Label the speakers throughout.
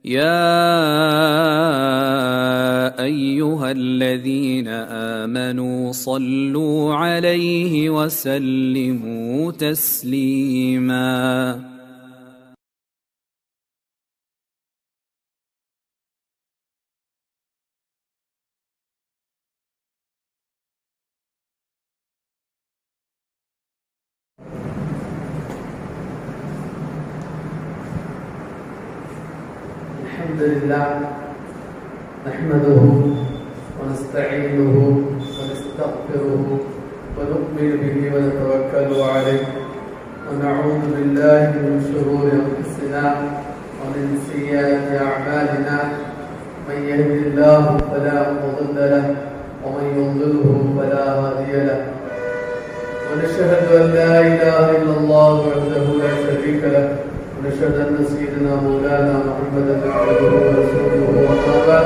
Speaker 1: يا ايها الذين امنوا صلوا عليه وسلموا تسليما
Speaker 2: الحمد لله نحمده ونستعينه ونستغفره ونؤمن به ونتوكل عليه ونعوذ بالله من شرور انفسنا ومن سيئات اعمالنا من يهد الله فلا مضل له ومن يضلله فلا هادي له ونشهد ان لا اله الا الله وحده لا شريك له ونشهد ان سيدنا مولانا محمدا عبده ورسوله وما بعد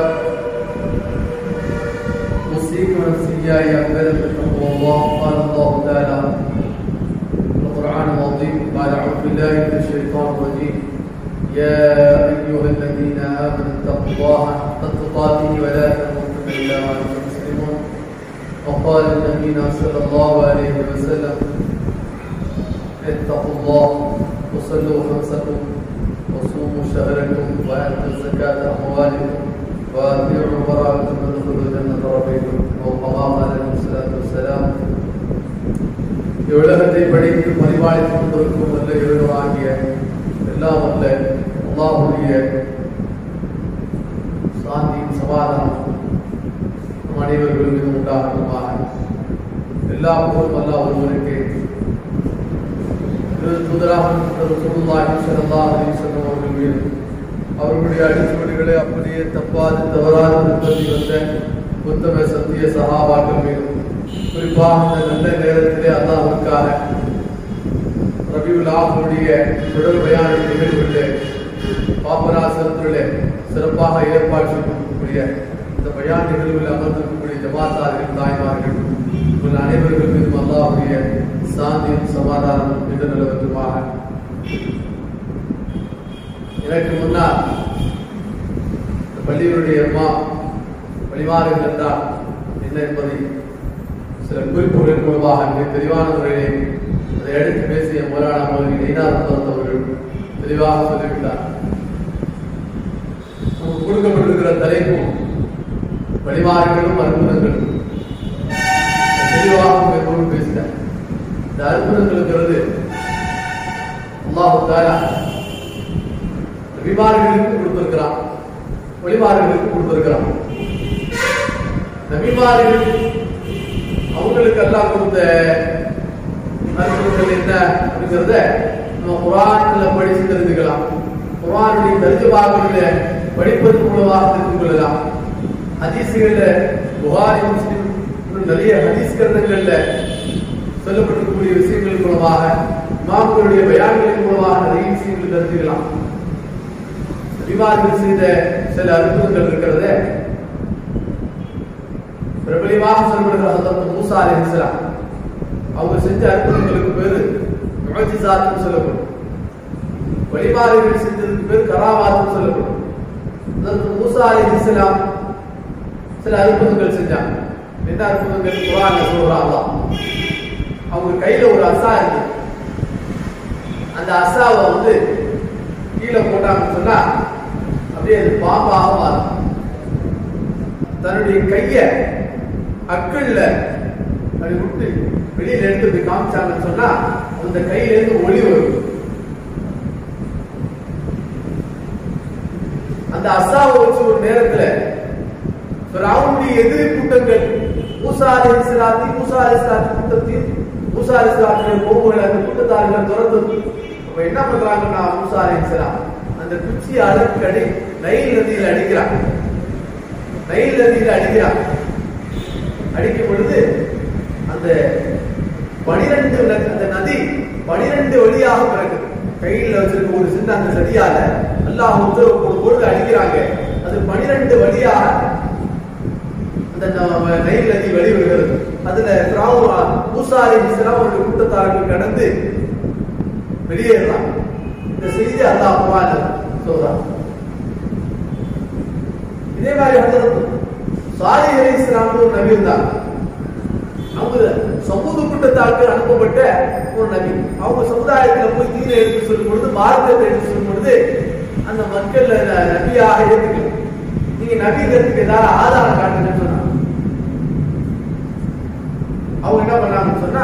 Speaker 2: اوصيكم نفسي اياي اولا بتقوى الله قال الله تعالى في القران العظيم بعد اعوذ بالله من الشيطان الرجيم يا ايها الذين امنوا اتقوا الله حق تقاته ولا تموتن الا وانتم مسلمون وقال نبينا صلى الله عليه وسلم اتقوا الله وصلوا خمسكم وصوموا شهركم واتوا زكاة أموالكم وأطيعوا براءكم وادخلوا جنة ربكم أو كما قال عليه الصلاة والسلام இவ்வுலகத்தை படித்து பரிபாலித்துக் கொண்டிருக்கும் வல்ல இறைவனாகிய எல்லாம் வல்ல அல்லாஹுடைய சாந்தியும் சமாதானம் நம் அனைவர்கள் மீது உண்டாகட்டுமாக எல்லா புகழும் அல்லாஹ் ஒருவருக்கு தூதராக ரசூலுல்லாஹி ஸல்லல்லாஹு அலைஹி வஸல்லம் அவர்கள் மீது அவர்களுடைய அடிச்சுவடுகளை அப்படியே தப்பாது தவறாது பின்பற்றி வந்த உத்தம சத்திய சகாபாக்கள் மீது குறிப்பாக இந்த நல்ல நேரத்திலே அல்லாஹ்வுக்காக ரபியுல் ஆஹுடைய தொடர் பயான நிகழ்வுகளிலே பாப்பராசனத்திலே சிறப்பாக ஏற்பாடு செய்யக்கூடிய இந்த பயான் நிகழ்வில் அமர்ந்திருக்கக்கூடிய ஜமாத்தார்கள் தாய்மார்கள் உங்கள் அனைவர்கள் மீதும் அல்லாஹுடைய சாந்தியும் சமாதானம் என்று நிலவற்றுமாக எனக்கு முன்னால் இந்த பள்ளிகளுடைய அம்மா வழிமாறுகள் என்றால் என்ன என்பதை சில குறிப்புகளின் மூலமாக மிக தெளிவான முறையிலே அதை எடுத்து பேசிய மோலான மோதல் நெய்னார் அவர்கள் தெளிவாக சொல்லிவிட்டார் நமக்கு கொடுக்கப்பட்டிருக்கிற தலைப்பும் வழிமாறுகளும் அற்புதங்களும் தெளிவாக மேற்கொண்டு பேசினார் இந்த அற்புதங்களுங்கிறது அல்லாஹு தாலா நபிமார்களுக்கு கொடுத்திருக்கிறான் வழிமார்களுக்கு கொடுத்திருக்கிறான் நபிமார்கள் அவங்களுக்கு எல்லாம் கொடுத்த அற்புதங்கள் என்ன அப்படிங்கிறத நம்ம குரான்ல படிச்சு தெரிஞ்சுக்கலாம் குரானுடைய தரிஜபாகங்கள படிப்பதன் மூலமாக தெரிந்து கொள்ளலாம் ஹதீசுகள்ல புகாரி முஸ்லிம் இன்னும் நிறைய ஹதீஸ் கிரந்தங்கள்ல சொல்லப்பட்டிருக்கக்கூடிய விஷயங்கள் மூலமாக இமாம்களுடைய பயான்களின் மூலமாக நிறைய விஷயங்கள் தெரிஞ்சுக்கலாம் நபிமார்கள் செய்த சில அற்புதங்கள் இருக்கிறத பிரபலியமாக சொல்லப்படுகிற ஹதரத் மூசா அலைஹிஸ்ஸலாம் அவங்க செஞ்ச அற்புதங்களுக்கு பேரு முஅஜிசாத்துன்னு சொல்லப்படும் வழிமாறுகள் செஞ்சதுக்கு பேர் கராமாத்துன்னு சொல்லப்படும் ஹதரத் மூசா அலைஹிஸ்ஸலாம் சில அற்புதங்கள் செஞ்சாங்க என்ன அற்புதங்கள் குரான்ல சொல்றான் அல்லாஹ் அவங்க கையில ஒரு அசா இருக்கு அந்த அசாவை வந்து கீழே போட்டாங்கன்னு சொன்னா அப்படியே அது பாம்பாக மாறும் தன்னுடைய கைய அக்கல்ல அப்படி விட்டு வெளியில எடுத்து போய் காமிச்சாங்கன்னு சொன்னா அந்த கையில இருந்து ஒளி வரும் அந்த அசாவை வச்சு ஒரு நேரத்துல அவனுடைய எதிரி கூட்டங்கள் மூசா அலி இஸ்லாத்தி மூசா அலி இஸ்லாத்தி கூட்டத்தையும் மூசா அலி இஸ்லாத்தின் கோபுகள் அந்த கூட்டத்தார்கள் திறந்து அப்ப என்ன பண்றாங்கன்னா மூசா அலி இஸ்லாம் அந்த குச்சியை அடக்கடி நைல் நதியில் அடிக்கிறான் நைல் நதியில் அடிக்கிறான் அடிக்கும் பொழுது அந்த பனிரெண்டு அந்த நதி பனிரெண்டு வழியாக பிறகு கையில் வச்சிருக்க ஒரு சின்ன அந்த சதியால அல்லாஹ் உத்தரவு போடும் பொழுது அடிக்கிறாங்க அது பனிரெண்டு வழியாக அந்த ந- நைல் நதி வெளிவருகிறது அதுல பிராவுனா மூசாரி இஸ்லாம் ஒரு கூட்டத்தார்கள் கடந்து வெளியேறலாம் இந்த செய்தி அல்லாஹ் குர்ஆன்ல சொல்றான் மாதிரி ஹதரத் சாலிஹ் அலைஹிஸ்ஸலாம் ஒரு நபி இருந்தாங்க அவங்க சமூக கூட்டத்தாருக்கு அனுப்பப்பட்ட ஒரு நபி அவங்க சமுதாயத்துல போய் தீனை எடுத்து சொல்லும் பொழுது மார்க்கத்தை எடுத்து சொல்லும் பொழுது அந்த மக்கள் அத நபியாக ஏற்றுக்கல நீங்க நபிங்கிறதுக்கு ஏதாவது ஆதாரம் காட்டுங்கன்னு சொன்னாங்க அவங்க என்ன பண்ணாங்கன்னு சொன்னா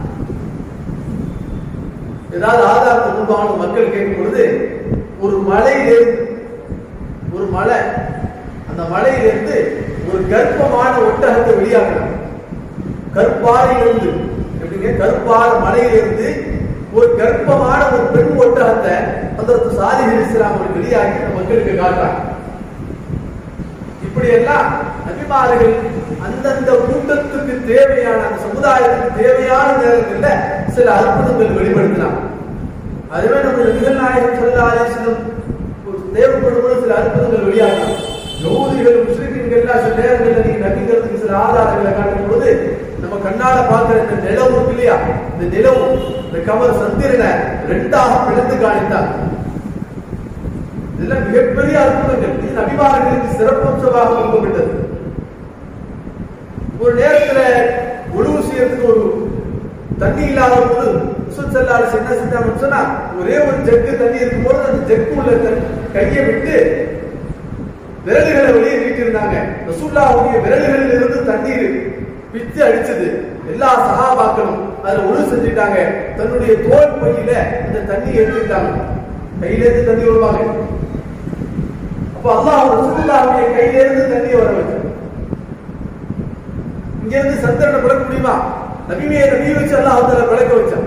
Speaker 2: ஏதாவது ஆதாரத்தை முன்பான மக்கள் கேட்கும் பொழுது ஒரு மலையிலிருந்து ஒரு மலை அந்த மலையிலிருந்து ஒரு கர்ப்பமான ஒட்டகத்தை வெளியாக்குறாங்க கற்பாறையிலிருந்து எப்படிங்க கற்பாற மலையிலிருந்து ஒரு கர்ப்பமான ஒரு பெண் ஒட்டகத்தை அந்த சாலிஹ் இஸ்லாம் அவர்கள் வெளியாகி அந்த மக்களுக்கு காட்டுறாங்க இப்படி எல்லாம் நபிமார்கள் அந்தந்த கூட்டத்துக்கு தேவையான அந்த சமுதாயத்துக்கு தேவையான நேரங்கள்ல சில அற்புதங்கள் வெளிப்படுத்தினாங்க அதுவே நம்ம நிகழ்நாயகம் சொல்லா அலிஸ்லம் தேவைப்படும் போது சில அற்புதங்கள் வெளியாகலாம் யோதிகள் முஸ்லிம்கள் சில நேரங்களில் நீங்க நபிக்கிறதுக்கு சில ஆதாரங்களை காட்டும் பொழுது நம்ம கண்ணால பார்க்கிற இந்த நிலவு இருக்கு இல்லையா இந்த நிலவு இந்த கவர் சந்திரனை ரெண்டாக பிளந்து காணித்தார் இதெல்லாம் மிகப்பெரிய அற்புதங்கள் இது நபிமார்களுக்கு சிறப்பம்சமாக கொடுக்கப்பட்டது ஒரு நேரத்துல உழவு செய்யறதுக்கு ஒரு தண்ணி இல்லாத போது சுசல்லாரு என்ன செஞ்சாங்கன்னு சொன்னா ஒரே ஒரு ஜக்கு தண்ணி இருக்கும் போது அந்த ஜக்கு உள்ள தண்ணி- கையை விட்டு விரல்களை வெளியே நீட்டிருந்தாங்க ரசூல்லாவுடைய விரல்களில் இருந்து தண்ணீர் பிச்சு அடிச்சது எல்லா சகாபாக்களும் அதுல ஒழு செஞ்சுட்டாங்க தன்னுடைய தோல் பையில அந்த தண்ணி எடுத்துட்டாங்க கையில இருந்து தண்ணி வருவாங்க அப்ப அல்லாஹ் ரசூலுல்லாஹுடைய கையில இருந்து தண்ணி வர வச்சான் இங்க இருந்து சந்திரனை விளக்க முடியுமா நபிமையை நபியை வச்சு அல்லாஹ் தால விளக்க வச்சான்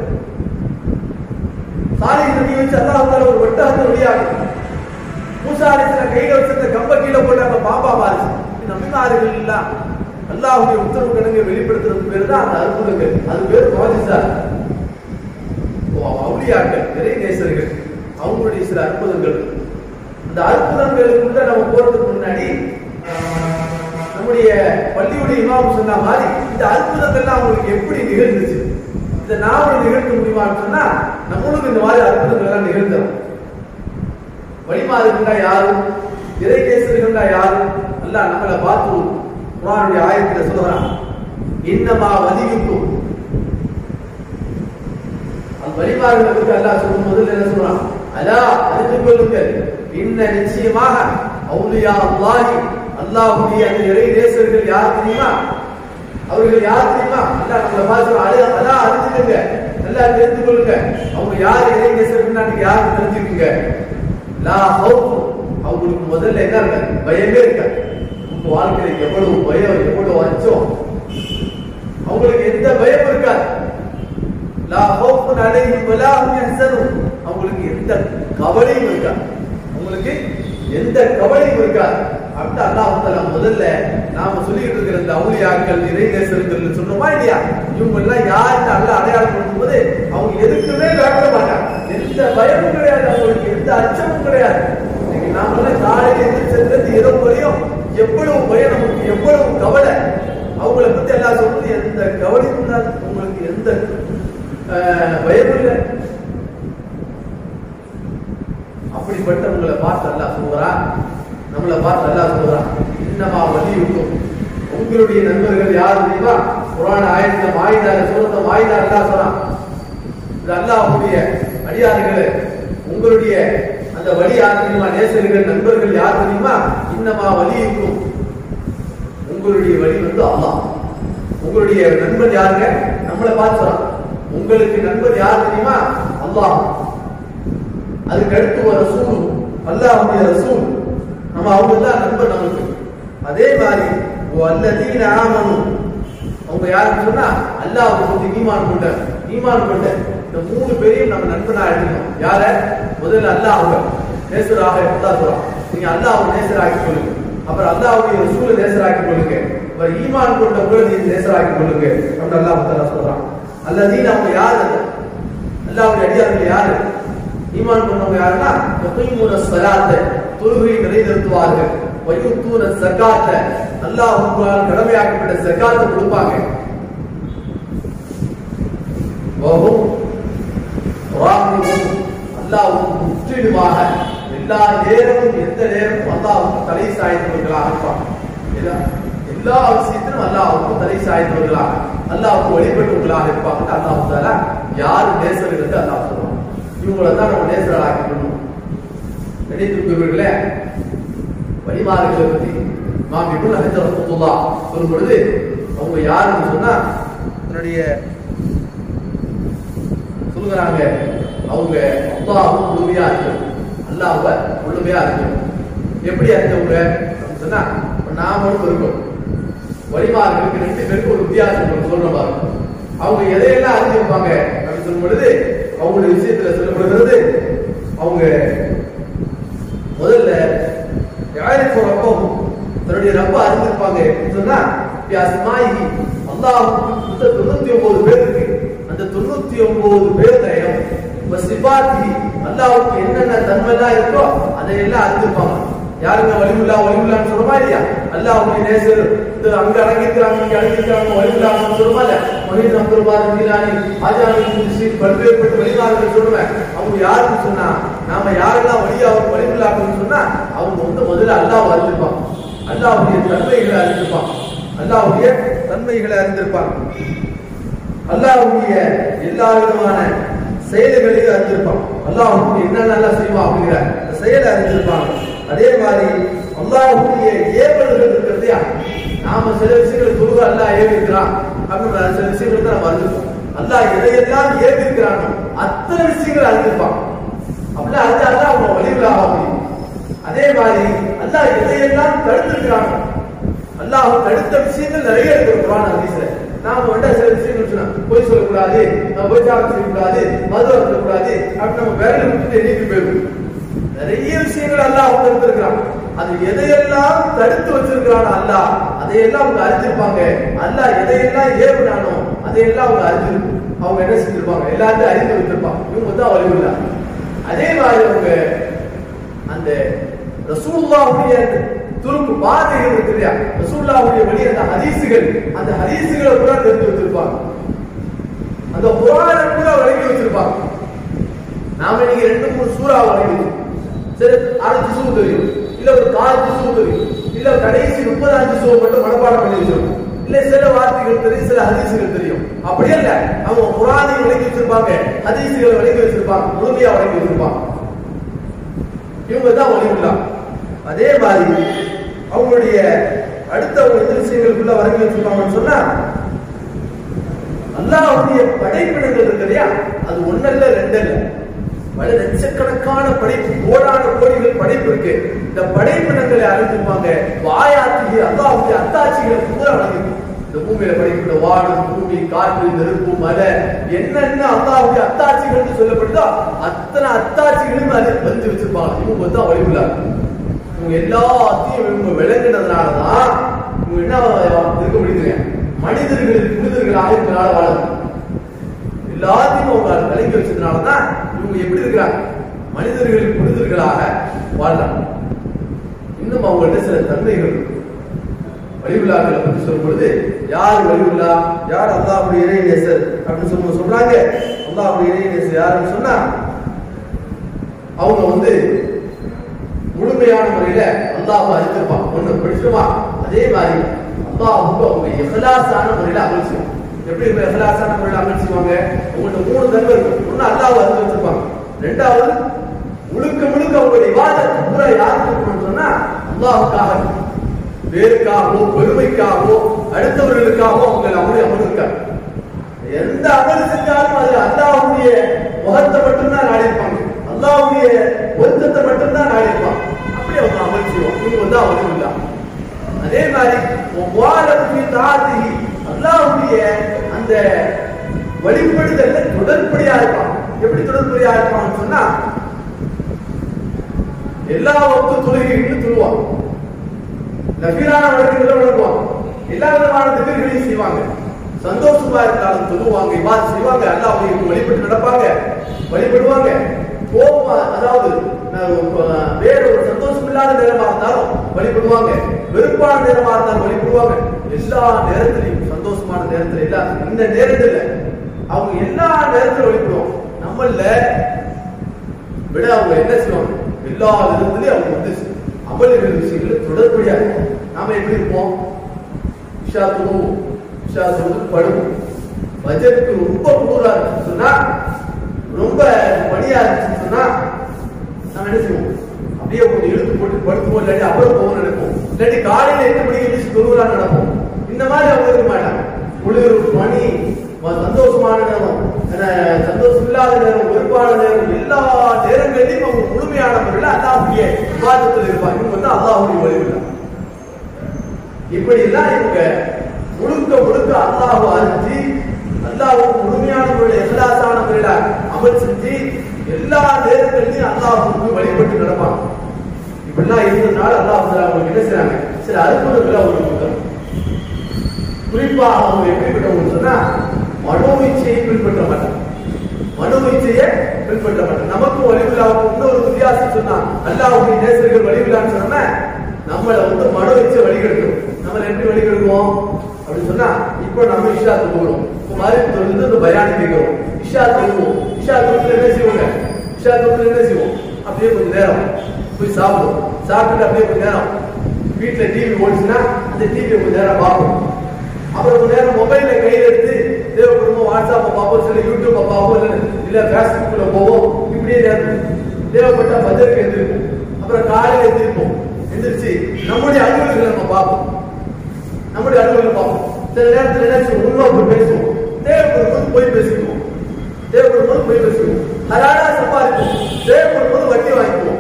Speaker 2: சாரி நபியை வச்சு அல்லாஹ் தால ஒரு வட்டத்தை வெளியாகி மூசா அலிஸ்லாம் கையில வச்சிருந்த கம்ப கீழே போட்டாங்க பாப்பா மாறிச்சு நபிமார்கள் எல்லாம் அல்லாஹுடைய உத்தரவு கிழங்கு வெளிப்படுத்துறது பேர் தான் அந்த அற்புதங்கள் அது பேர் மோதிசா அவுளியாக்கள் இறை நேசர்கள் அவங்களுடைய சில அற்புதங்கள் அந்த அற்புதங்களுக்குள்ள நம்ம போறதுக்கு முன்னாடி நம்முடைய பள்ளியுடைய இமாம் சொன்ன மாதிரி இந்த அற்புதங்கள்லாம் அவங்களுக்கு எப்படி நிகழ்ந்துச்சு இதை நாம நிகழ்த்த முடியுமான்னு சொன்னா நம்மளுக்கு இந்த மாதிரி அற்புதங்கள் எல்லாம் நிகழ்ந்தோம் வழிமாறுகின்றா யாரும் இறை நேசர்கள்னா யாரும் அல்லாஹ் நம்மளை பார்த்து குரானுடைய ஆயத்துல சொல்றான் இன்னமா வலியுக்கும் அந்த வழிமாறுகளுக்கு அல்லாஹ் சொல்லும் முதல்ல என்ன சொல்றான் அலா அறிந்து கொள்ளுங்கள் இன்ன நிச்சயமாக அவுலியா அல்லாஹி அல்லாஹுடைய அந்த இறை நேசர்கள் யார் தெரியுமா அவர்கள் யார் தெரியுமா அல்லாஹ் நம்மளை பார்த்து அலா அலா அறிஞ்சுக்கங்க நல்லா தெரிந்து கொள்ளுங்க அவங்க யார் இறை நேசர்கள் நீங்க யாரும் தெரிஞ்சுக்குங்க லா ஹவுஃப் அவங்களுக்கு முதல்ல என்ன இருக்க பயமே இருக்க உங்க வாழ்க்கையில எவ்வளவு பயம் எவ்வளவு அச்சம் அவங்களுக்கு எந்த பயம் இருக்காது லா ஹவுஃபுன் அலைஹிம் வலா ஹும் யஹ்சனுன் அவங்களுக்கு எந்த கவலையும் இருக்காது அவங்களுக்கு எந்த கவலையும் இருக்காது அப்படி அல்லாஹ் தஆலா முதல்ல நாம சொல்லிட்டு இருக்கிற இந்த அவுலியாக்கள் இறைநேசர்கள் சொன்னோமா இல்லையா இவங்க எல்லாம் யாருன்னு அல்லாஹ் அடையாளம் பண்ணும்போது அவங்க எதுக்குமே பயப்பட மாட்டாங்க எந்த பயமும் கிடையாது அவங்களுக்கு எந்த அச்சமும் கிடையாது இன்னைக்கு நாமெல்லாம் காலையில எந்திரிச்சதுல இரவு வரையும் எவ்வளவு பயம் நமக்கு எவ்வளவு கவலை அவங்கள பத்தி எல்லாம் சொல்றது எந்த கவலையும் இல்லாது உங்களுக்கு எந்த அஹ், பயமும் இல்லை அப்படிப்பட்டவங்களை பார்த்து அல்லாஹ் சொல்றான் நம்மளை பார்த்து அல்லாஹ் சொல்றான் இன்னமா வலியுக்கும் உங்களுடைய நண்பர்கள் யார் தெரியுமா புராண ஆயிரத்த மாயுதார சூரத்த மாயுதா அல்லாஹ் சொல்றான் இது அல்லாஹ்வுடைய அடியார்களே உங்களுடைய அந்த வழி யார் தெரியுமா நேசர்கள் நண்பர்கள் யார் தெரியுமா இன்னமா வலியுக்கும் உங்களுடைய வழி வந்து அல்லாஹ் உங்களுடைய நண்பன் யாருங்க நம்மளை பார்த்து சொல்றான் உங்களுக்கு நண்பர் யார் தெரியுமா அல்லாஹ் அதுக்கு அடுத்து ஒரு ரசூல் அல்லாஹ்வுடைய ரசூல் நம்ம அவங்க தான் நண்பர் நமக்கு அதே மாதிரி அல்லதீன ஆமனு அவங்க யாருன்னு சொன்னா அல்லாஹ் வந்து ஈமான் கொண்ட ஈமான் கொண்ட இந்த மூணு பேரையும் நம்ம நண்பனா எடுக்கணும் யார முதல்ல அல்லாஹ் அவங்க நேசராக அல்லாஹ் சொல்றான் நீங்க அல்லாஹ் நேசராக்கி கொள்ளுங்க அப்புறம் அல்லாஹ்வுடைய ரசூலை நேசராக்கி கொள்ளுங்க அப்புறம் ஈமான் கொண்ட கூட நீங்க நேசராக்கி கொள்ளுங்க அப்படின்னு அல்லாஹ் தஆலா சொல்றான் அல்லதீன அவங்க யாரு அல்லாஹ்வுடைய அடியார்கள் யாரு ஈமான் கொண்டவங்க யாருன்னா யுகீமுன ஸலாத்த தொழுகையை நிலைநிறுத்துவார்கள் வயுத்தூன ஸகாத்த அல்லாஹ் உங்களால் கடமையாக்கப்பட்ட ஸகாத்தை கொடுப்பாங்க வஹும் ராஹிபுன் அல்லாஹ் முற்றிலுமாக எல்லா நேரமும் எந்த நேரமும் அல்லாஹ் தலை சாய்ந்தவர்களாக இருப்பாங்க எல்லா எல்லா விஷயத்திலும் அல்லாஹ்வுக்கு தலை சாய்ந்தவர்களாக அல்லாஹ்வுக்கு வழிபட்டவர்களாக இருப்பாங்க அல்லாஹ் தாலா யார் நேசர்கள் என்று அல்லாஹ் சொல்லுவாங்க இவங்களை தான் நம்ம நேசர்கள் ஆக்கிக்கணும் நினைத்திருக்கிறவர்களே வழிமாறுகளை பற்றி நாம் இப்னு ஹஜர் ரஹ்மத்துல்லாஹ் சொல்லும் பொழுது அவங்க யாருன்னு சொன்னா தன்னுடைய சொல்லுகிறாங்க அவங்க அல்லாஹ்வும் முழுமையா இருக்கும் அல்லாஹ்வ முழுமையா இருக்கும் எப்படி அறிஞ்சவங்க அப்படின்னு சொன்னா இப்ப நாமளும் இருக்கோம் வழிமார்களுக்கு ரெண்டு பேருக்கு ஒரு வித்தியாசம் ஒண்ணு சொல்றோம் பாருங்க அவங்க எதையெல்லாம் அறிஞ்சிருப்பாங்க அப்படின்னு சொல்லும் பொழுது அவங்களுடைய விஷயத்துல சொல்லப்படுகிறது அவங்க முதல்ல யாருக்கு ரப்பம் தன்னுடைய ரப்ப அறிஞ்சிருப்பாங்க அப்படின்னு சொன்னா அஸ்மாயி அல்லாஹ் தொண்ணூத்தி ஒன்பது பேர் இருக்கு அந்த தொண்ணூத்தி ஒன்பது பேர் தயம் சிபாத்தி அல்லாஹ்வுக்கு என்னென்ன தன்மைலாம் இருக்கோ அதையெல்லாம் அறிஞ்சிருப்பாங்க யாருங்க வலிமுல்லா வலிமுல்லான்னு சொல்லுமா இல்லையா அல்லாஹ்வுடைய நேசர் இது அங்க அடங்கிருக்காங்க இங்க அடங்கிருக்காங்க வலிமுல்லான்னு சொல்லுமா இல்ல மொஹித் அப்துல் பார் ஜீலானி ஆஜானி குதிசி பல்வேறுபட்ட வழிமார்கள் சொல்லுவேன் அவங்க யாருன்னு சொன்னா நாம யாரெல்லாம் வழியா அவங்க வலிமுல்லாக்குன்னு சொன்னா அவங்க வந்து முதல்ல அல்லாஹ் அறிஞ்சிருப்பாங்க அல்லாஹ்வுடைய தன்மைகளை அறிஞ்சிருப்பாங்க அல்லாஹ்வுடைய தன்மைகளை அறிந்திருப்பாங்க அல்லாஹ்வுடைய எல்லா விதமான செயல்களையும் அறிஞ்சிருப்பான் அல்லாஹ் என்னென்னலாம் செய்வான் அப்படிங்கிற அந்த செயலை அறிஞ்சிருப்பாங்க அதே மாதிரி அல்லாஹ்வுடைய ஏவல்கள் இருக்கிறதையா நாம சில விஷயங்களை தொழுக அல்லாஹ் ஏவிருக்கிறான் அப்படின்னு சில விஷயங்கள் தான் நம்ம அறிஞ்சிருப்போம் அல்லாஹ் எதையெல்லாம் ஏவிருக்கிறானோ அத்தனை விஷயங்களை அறிஞ்சிருப்பான் அப்படி அறிஞ்சாதான் அவங்க வழிவில் ஆக முடியும் அதே மாதிரி அல்லாஹ் எதையெல்லாம் தடுத்திருக்கிறானோ அல்லாஹ் தடுத்த விஷயங்கள் நிறைய இருக்கு குரான் ஹதீஸ்ல நாம வந்து சில விஷயங்கள் சொன்னா பொய் சொல்லக்கூடாது நம்ம விபச்சாரம் செய்யக்கூடாது மது அருந்தக்கூடாது அப்படி நம்ம விரல விட்டுட்டு எண்ணிட்டு போயிடும் நிறைய விஷயங்கள் அல்லாஹ் தடுத்திருக்கிறான் அது எதையெல்லாம் தடுத்து வச்சிருக்கிறானோ அல்லாஹ் அதையெல்லாம் அவங்க அறிஞ்சிருப்பாங்க அல்லாஹ் எதையெல்லாம் ஏவுனானோ அதையெல்லாம் அவங்க அறிஞ்சிரு அவங்க என்ன செஞ்சிருப்பாங்க எல்லாத்தையும் அறிந்து வச்சிருப்பாங்க இவங்க தான் வலிவில்லா அதே மாதிரி அவங்க அந்த ரசூலுல்லாஹுடைய துருப்பு பாதைகள் இருக்கு இல்லையா ரசூலுல்லாஹுடைய வழி அந்த ஹதீசுகள் அந்த ஹதீசுகளை கூட தெரிஞ்சு வச்சிருப்பாங்க அந்த குரானை கூட வழங்கி வச்சிருப்பாங்க நாம இன்னைக்கு ரெண்டு மூணு சூறா வழங்கி வச்சிருக்கோம். சரி அரை திசு தெரியும் இல்ல ஒரு கால் திசு தெரியும் இல்ல கடைசி முப்பதாஞ்சு சூ மட்டும் மனப்பாடம் பண்ணி வச்சிருக்கோம் இல்ல சில வார்த்தைகள் தெரியும் சில ஹதீசுகள் தெரியும் அப்படி இல்ல அவங்க குரானை வழங்கி வச்சிருப்பாங்க ஹதீசுகளை வழங்கி வச்சிருப்பாங்க முழுமையா வழங்கி வச்சிருப்பாங்க இவங்க தான் ஒளிவுள்ளா அதே மாதிரி அவங்களுடைய அடுத்த ஒரு எந்த விஷயங்களுக்குள்ள வழங்கி வச்சிருப்பாங்கன்னு சொன்னா அல்லாஹ்வுடைய படைப்பினங்கள் இருக்கு இல்லையா அது ஒன்னல்ல ரெண்டல்ல பல லட்சக்கணக்கான படைப்பு கோடான கோடிகள் படைப்பு இருக்கு இந்த படைப்பினங்களை அறிஞ்சிருப்பாங்க வாயாத்தி அல்லாஹ்வுடைய அத்தாட்சிகளை பூரா வழங்கிருக்கும் இந்த பூமியில படைக்கிற வானம் பூமி காற்று நெருப்பு மலை என்னென்ன அல்லாஹ்வுடைய அத்தாட்சிகள் சொல்லப்படுதோ அத்தனை அத்தாட்சிகளும் அதை வந்து வச்சிருப்பாங்க இவங்க தான் வழிவில்லாங்க இவங்க எல்லாத்தையும் இவங்க விளங்குனதுனாலதான் இவங்க என்ன இருக்க முடியுதுங்க மனிதர்கள் புனிதர்களாக இதனால வாழணும் எல்லாத்தையும் அவங்க விளங்கி வச்சதுனாலதான் இவங்க எப்படி இருக்கிறாங்க மனிதர்கள் புனிதர்களாக வாழலாம் இன்னும் அவங்கள்ட்ட சில தன்மைகள் இருக்கு வலிவுல்லாக்களை பற்றி சொல்லும் பொழுது யார் வலிவுல்லா யார் அல்லாஹ்வுடைய இறை நேசர் அப்படின்னு சொல்லும்போது சொல்றாங்க அல்லாஹ்வுடைய இறை நேசர் யாருன்னு சொன்னா அவங்க வந்து முழுமையான முறையில அல்லாஹ் அறிந்திருப்பான் ஒண்ணு படிச்சிருமா அதே மாதிரி அல்லாஹ் வந்து அவங்க எஹ்லாஸான முறையில அமல் செய்வாங்க எப்படி இப்ப எஹ்லாஸான முறையில அமல் செய்வாங்க உங்கள்ட்ட மூணு தன்மை இருக்கும் ஒண்ணு அல்லாஹ் அறிந்து வச்சிருப்பாங்க ரெண்டாவது முழுக்க முழுக்க அவங்களுடைய விவாதத்தை பூரா யாருக்கு இருக்கணும்னு சொன்னா அல்லாஹுக்காக இருக்கும். பேருக்காகவோ பெருமைக்காகவோ அடுத்தவர்களுக்காகவோ அவங்க அவங்களுடைய அமல் இருக்காங்க எந்த அமல் செஞ்சாலும் அது அல்லாஹ்வுடைய முகத்தை மட்டும்தான் நாடி இருப்பாங்க அல்லாஹ்வுடைய பொருத்தத்தை மட்டும்தான் நாடி இருப்பாங்க அப்படி அவங்க அமல் செய்வோம் இவங்க வந்து அவரும் இல்ல அதே மாதிரி வாழப்பி தாதி அல்லாஹ்வுடைய அந்த வழிபடுதல்ல தொடர்படியா இருப்பான் எப்படி தொடர்படியா இருப்பான்னு சொன்னா எல்லா வகுப்பு தொழுகைகளும் தொழுவான் நபீரான வழக்குகளை வழங்குவாங்க எல்லா விதமான திகழ்களையும் செய்வாங்க சந்தோஷமா இருந்தாலும் சொல்லுவாங்க இவ்வாறு செய்வாங்க அல்லாஹ் வழிபட்டு நடப்பாங்க வழிபடுவாங்க கோபமா அதாவது அஹ், வேற ஒரு சந்தோஷம் இல்லாத நேரமா இருந்தாலும் வழிபடுவாங்க வெறுப்பான நேரமா இருந்தாலும் வழிபடுவாங்க எல்லா நேரத்திலையும் சந்தோஷமான நேரத்துல எல்லா இந்த நேரத்துல அவங்க எல்லா நேரத்திலும் வழிபடுவாங்க நம்மள விட அவங்க என்ன செய்வாங்க எல்லா விதத்துலயும் அவங்க வந்து அமல்கள் விஷயங்கள் தொடர்புடையா இருக்கும் நாம எப்படி இருப்போம் இஷா தொழுவோம் இஷா தொழுது படுவோம் பஜருக்கு ரொம்ப குளிரா இருந்துச்சு சொன்னா ரொம்ப பனியா இருந்துச்சுன்னு சொன்னா நம்ம என்ன செய்வோம் அப்படியே கொஞ்சம் இழுத்து போட்டு படுத்துவோம் இல்லாட்டி அப்புறம் போவோம் நினைப்போம் இல்லாட்டி காலையில எட்டு மணிக்கு எழுந்திரிச்சு தொழுவலா நடப்போம் இந்த மாதிரி அவங்க இருக்க மாட்டாங்க குளிர் பனி ம- சந்தோஷமான நேரம் என்ன, சந்தோஷம் இல்லாத நேரம் வெறுப்பான நேரம் எல்லா நேரங்களிலும் அவங்க முழுமையானவர்கள் அல்லாஹுடைய விவாதத்தில் இருப்பாங்க இவங்க வந்து அல்லாஹுடைய வழிவிடா இப்படி எல்லாம் இவங்க முழுக்க முழுக்க அல்லாஹ் அறிஞ்சு அல்லாஹ்வுக்கு முழுமையான முறையில் எஹ்லாஸான முறையில அமல் செஞ்சு எல்லா நேரங்களிலும் அல்லாஹ்வுக்கு வழிபட்டு நடப்பாங்க இப்படிலாம் இருந்ததுனால அல்லாஹ் வந்து அவங்களுக்கு என்ன செய்றாங்க சில அற்புதங்களை அவங்களுக்கு கொடுத்தாங்க குறிப்பா அவங்க எப்படிப்பட்டவங்க சொன்னா மனோ இச்சையை பின்பற்ற மாட்டாங்க மனோ இச்சையை பின்பற்ற மாட்டாங்க நமக்கும் வழிவிழாவுக்கும் இன்னொரு வித்தியாசம் சொன்னா அல்லாஹ்வுடைய நேசர்கள் வழிவிழான்னு சொன்னா நம்மளை வந்து மனோ இச்சை வழிகெடுக்கும் நம்மளை எப்படி வழிகெடுக்குவோம் அப்படின்னு சொன்னா இப்போ நம்ம இஷா தொழுகிறோம் இப்போ மாதிரி தொழுது இந்த பயானி கேட்கிறோம் இஷா தொழுவோம் இஷா தொழுது என்ன செய்வோங்க இஷா தொழுது என்ன செய்வோம் அப்படியே கொஞ்ச நேரம் போய் சாப்பிடுவோம் சாப்பிட்டுட்டு அப்படியே கொஞ்ச நேரம் வீட்டுல டிவி ஓடிச்சுன்னா அந்த டிவியை கொஞ்ச நேரம் பார்ப்போம் அப்புறம் கொஞ்ச நேரம் மொபைல்ல கையில எடுத்து தேவ குடும்பம் வாட்ஸ்அப்பை பார்ப்போம் சில யூடியூப்பை பார்ப்போம் இல்ல இல்ல ஃபேஸ்புக்ல போவோம் இப்படியே நேரம் தேவைப்பட்ட பஜருக்கு எந்திரிப்போம் அப்புறம் காலையில எந்திரிப்போம் எந்திரிச்சு நம்முடைய அலுவலர்களை நம்ம பார்ப்போம் நம்முடைய அலுவலர்கள் பார்ப்போம் சில நேரத்துல என்ன செய்வோம் உண்மை பேசுவோம் தேவைப்படும் போது போய் பேசிக்குவோம் தேவைப்படும் போது போய் பேசுவோம் ஹலாலா சம்பாதிப்போம் தேவைப்படும் போது வட்டி வாங்கிக்குவோம்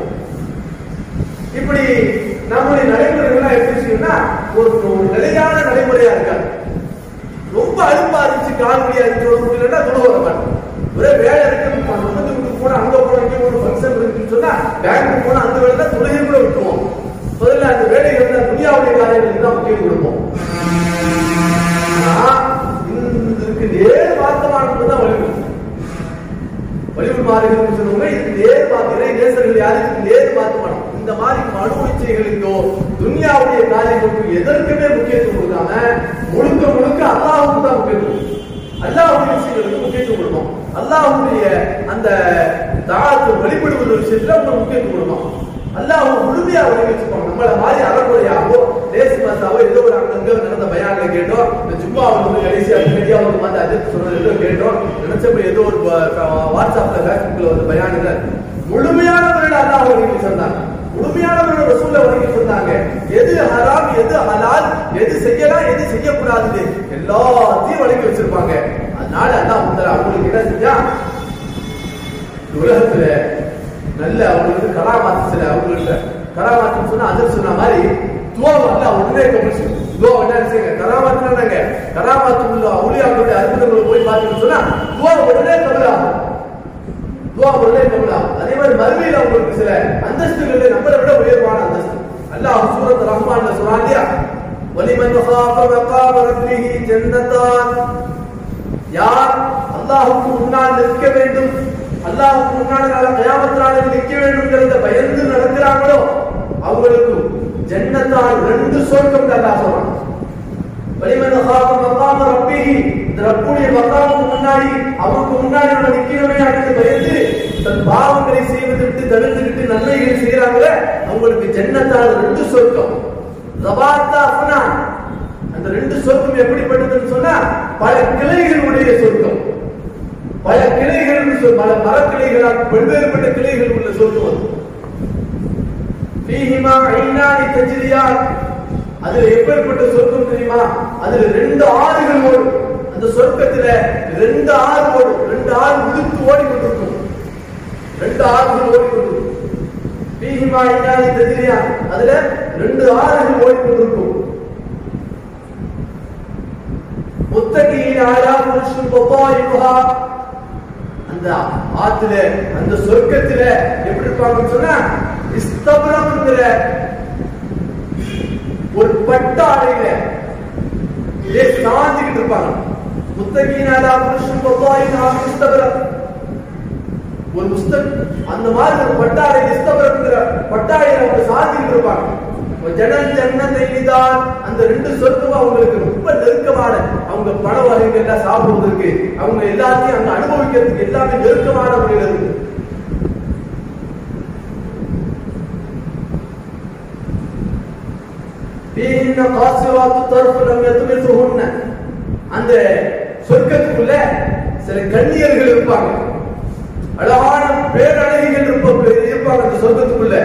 Speaker 2: இப்படி நம்முடைய நடைமுறைகள்லாம் எப்படி செய்யணும்னா ஒரு ஒரு நிலையான நடைமுறையா இருக்காது ரொம்ப அழுப்பா இருந்துச்சு கால் முடியா இருந்துச்சு ஒரு இல்லைன்னா தொழு வர மாட்டோம் ஒரே வேலை இருக்கு சொந்தத்துக்கு போனா அங்க போனா இங்க ஒரு ஃபங்க்ஷன் இருக்குன்னு சொன்னா பேங்க் போனா அந்த வேலை தான் தொழிலை கூட விட்டுருவோம் முதல்ல அந்த வேலைகள் தான் துணியாவுடைய காரியங்களுக்கு தான் முக்கியம் கொடுப்போம் ஆனா இதுக்கு நேர் மாற்றமானது தான் வலிமை வலிமை மாறுகிறது சொல்லுவாங்க இதுக்கு நேர் மாத்திரை நேசர்கள் யாருக்கு நேர் மாற்றமானோம் இந்த மாதிரி மனு இச்சைகளுக்கோ துன்யாவுடைய காரியங்களுக்கும் எதற்குமே முக்கியத்துவம் கொடுக்காம முழுக்க முழுக்க அல்லாஹுக்கு தான் முக்கியத்துவம் அல்லாஹுடைய விஷயங்களுக்கு முக்கியத்துவம் கொடுப்போம் அல்லாஹுடைய அந்த தாழத்தை வெளிப்படுவது விஷயத்துல அவங்க முக்கியத்துவம் கொடுப்போம் அல்லாஹ் முழுமையா வழங்கி வச்சுப்பாங்க நம்மள மாதிரி அறக்குறையாவோ தேசி மாசாவோ ஏதோ ஒரு அங்கங்க நடந்த பயான்ல கேட்டோம் இந்த ஜும்மாவில் வந்து கடைசியா மீடியாவில் வந்து அஜித் சொன்னது ஏதோ கேட்டோம் நினைச்சப்ப ஏதோ ஒரு வ- வ- வாட்ஸ்அப்ல ஃபேஸ்புக்ல வந்து பயானுங்க முழுமையான முறையில் அல்லாஹ் வழங்கி சொன்னாங்க முழுமையான முறையில் ரசூல்ல வழங்கி சொன்னாங்க எது ஹராம் எது ஹலால் எது செய்யலாம் எது செய்யக்கூடாது எல்லாத்தையும் வழங்கி வச்சிருப்பாங்க அதனால அல்லாஹ் முத்தர அவங்களுக்கு என்ன செஞ்சா இந்த உலகத்துல நல்ல அவங்களுக்கு கலாமாத்து சில அவங்கள்ட்ட கலாமாத்துன்னு சொன்னா அதில் சொன்ன மாதிரி துவா அல்ல உடனே கபல் செய்யும் துவா என்ன செய்யுங்க கராமாத்துனாங்க கராமாத்து உள்ள அவுளியாக்களுடைய அற்புதங்களை போய் பார்த்தீங்கன்னு சொன்னா துவா உடனே கபல் ஆகும் துவா உடனே கபல் ஆகும் அதே மாதிரி மறுமையில் அவங்களுக்கு சில அந்தஸ்துகள் நம்மளை விட உயர்வான அந்தஸ்து அல்லாஹ் சூரத் ரஹ்மான்ல சொன்னா இல்லையா வலிமன் خاف مقام ربه جنتان யார் அல்லாஹுக்கு முன்னால் நிற்க வேண்டும் அல்லாஹுக்கு முன்னால் நாள கயாமத் நாளில் நிற்க வேண்டும்ங்கிறத பயந்து நடக்கிறாங்களோ அவங்களுக்கு ஜன்னத்தால் ரெண்டு சொர்க்கம் அல்லாஹ் சொல்றான் வலிமன் خاف مقام ربه இந்த ரப்புடைய மகாமுக்கு முன்னாடி அவருக்கு முன்னாடி நம்ம நிக்கிறோமே அப்படின்னு பயந்து தன் பாவங்களை செய்வதை விட்டு தடுத்துக்கிட்டு நன்மைகளை செய்யறாங்களே அவங்களுக்கு ஜன்னத்தால் ரெண்டு சொர்க்கம் ஜபாத்தா அஃப்னான் அந்த ரெண்டு சொர்க்கம் எப்படிப்பட்டதுன்னு சொன்னா பல கிளைகளுடைய சொர்க்கம் பல கிளைகள் சொல்- பல மரக்கிளைகளால் பல்வேறுபட்ட கிளைகள் உள்ள சொர்க்கம் அது ஃபீஹிமா ஐனானி தஜ்ரியான் அதுல எப்பேற்பட்ட சொர்க்கம் தெரியுமா அதுல ரெண்டு ஆறுகள் ஓடும் அந்த சொர்க்கத்துல ரெண்டு ஆறு ஓடும் ரெண்டு ஆறு உதிர்த்து ஓடிக்கொண்டிருக்கும் ரெண்டு ஆறுகள் ஓடிக்கொண்டிருக்கும் ஃபீஹிமா ஐனானி தஜ்ரியான் அதுல ரெண்டு ஆறுகள் ஓடிக்கொண்டிருக்கும் முத்தகியின் ஆலா புருஷன் பொப்பாயுகா அந்த ஆத்துல அந்த சொர்க்கத்துல எப்படி இருப்பாங்கன்னு சொன்னா இஸ்தபரம்ங்கிற ஒரு பட்டாடையில இதே சாஞ்சிக்கிட்டு இருப்பாங்க முத்தகியின் ஆலா புருஷன் பொப்பாயுகா இஸ்தபரம் ஒரு புஸ்தக் அந்த மாதிரி ஒரு பட்டாடை இஸ்தபரம்ங்கிற பட்டாடையில அவங்க சாஞ்சிக்கிட்டு இருப்பாங்க ஜனல் ஜன்னத்தை தான் அந்த ரெண்டு சொர்க்கம் அவங்களுக்கு ரொம்ப நெருக்கமான அவங்க பண வகைகள் எல்லாம் சாப்பிடுவதற்கு அவங்க எல்லாத்தையும் அங்க அனுபவிக்கிறதுக்கு எல்லாமே நெருக்கமான முறையில் இருக்கு ஃபீஹின்ன காசிராத்து தர்ஃப் லம் யத்மிசுஹுன்ன அந்த சொர்க்கத்துக்குள்ள சில கன்னியர்கள் இருப்பாங்க அழகான பேரழகிகள் இருப்ப இருப்பாங்க அந்த சொர்க்கத்துக்குள்ள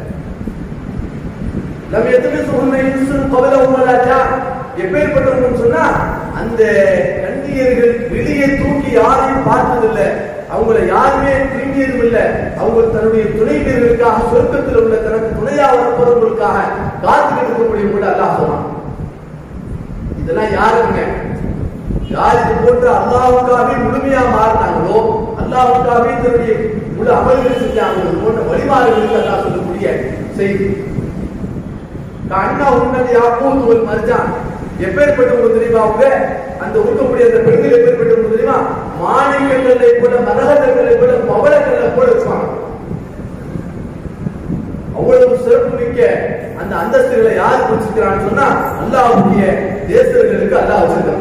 Speaker 2: லம் யத்மிசுஹுன்ன இன்சுன் கபலஹும் வலா ஜான் எப்பேற்பட்டவங்கன்னு சொன்னா அந்த கன்னியர்கள் வெளியே தூக்கி யாரையும் பார்த்ததில்லை அவங்கள யாருமே தீண்டியதும் இல்லை அவங்க தன்னுடைய துணைவீரர்களுக்காக சொர்க்கத்தில் உள்ள தனக்கு துணையா வரப்போறவங்களுக்காக காத்துக்கிட்டு இருக்கக்கூடிய கூட அல்லாஹ் சொன்னான் இதெல்லாம் யாருங்க யார் இது போன்று அல்லாவுக்காகவே முழுமையா மாறினாங்களோ அல்லாவுக்காகவே தன்னுடைய முழு அமல்கள் செஞ்சாங்களோ இது போன்ற வழிமாறுகளுக்கு அல்லாஹ் சொல்லக்கூடிய செய்தி அண்ணா உன்னது யாப்பூத் ஒரு மர்ஜான் எப்பேற்பட்டவங்க தெரியுமா அவங்க அந்த இருக்கக்கூடிய அந்த பெண்கள் எப்பேற்பட்டவங்க தெரியுமா மாணிக்கங்களை போல மரகதங்களை போல பவளங்களை போல இருப்பாங்க அவ்வளவு சிறப்பு மிக்க அந்த அந்தஸ்துகளை யார் வச்சிருக்கிறான்னு சொன்னா அல்லாஹ்வுடைய தேசர்களுக்கு அல்லாஹ் வச்சிருக்கான்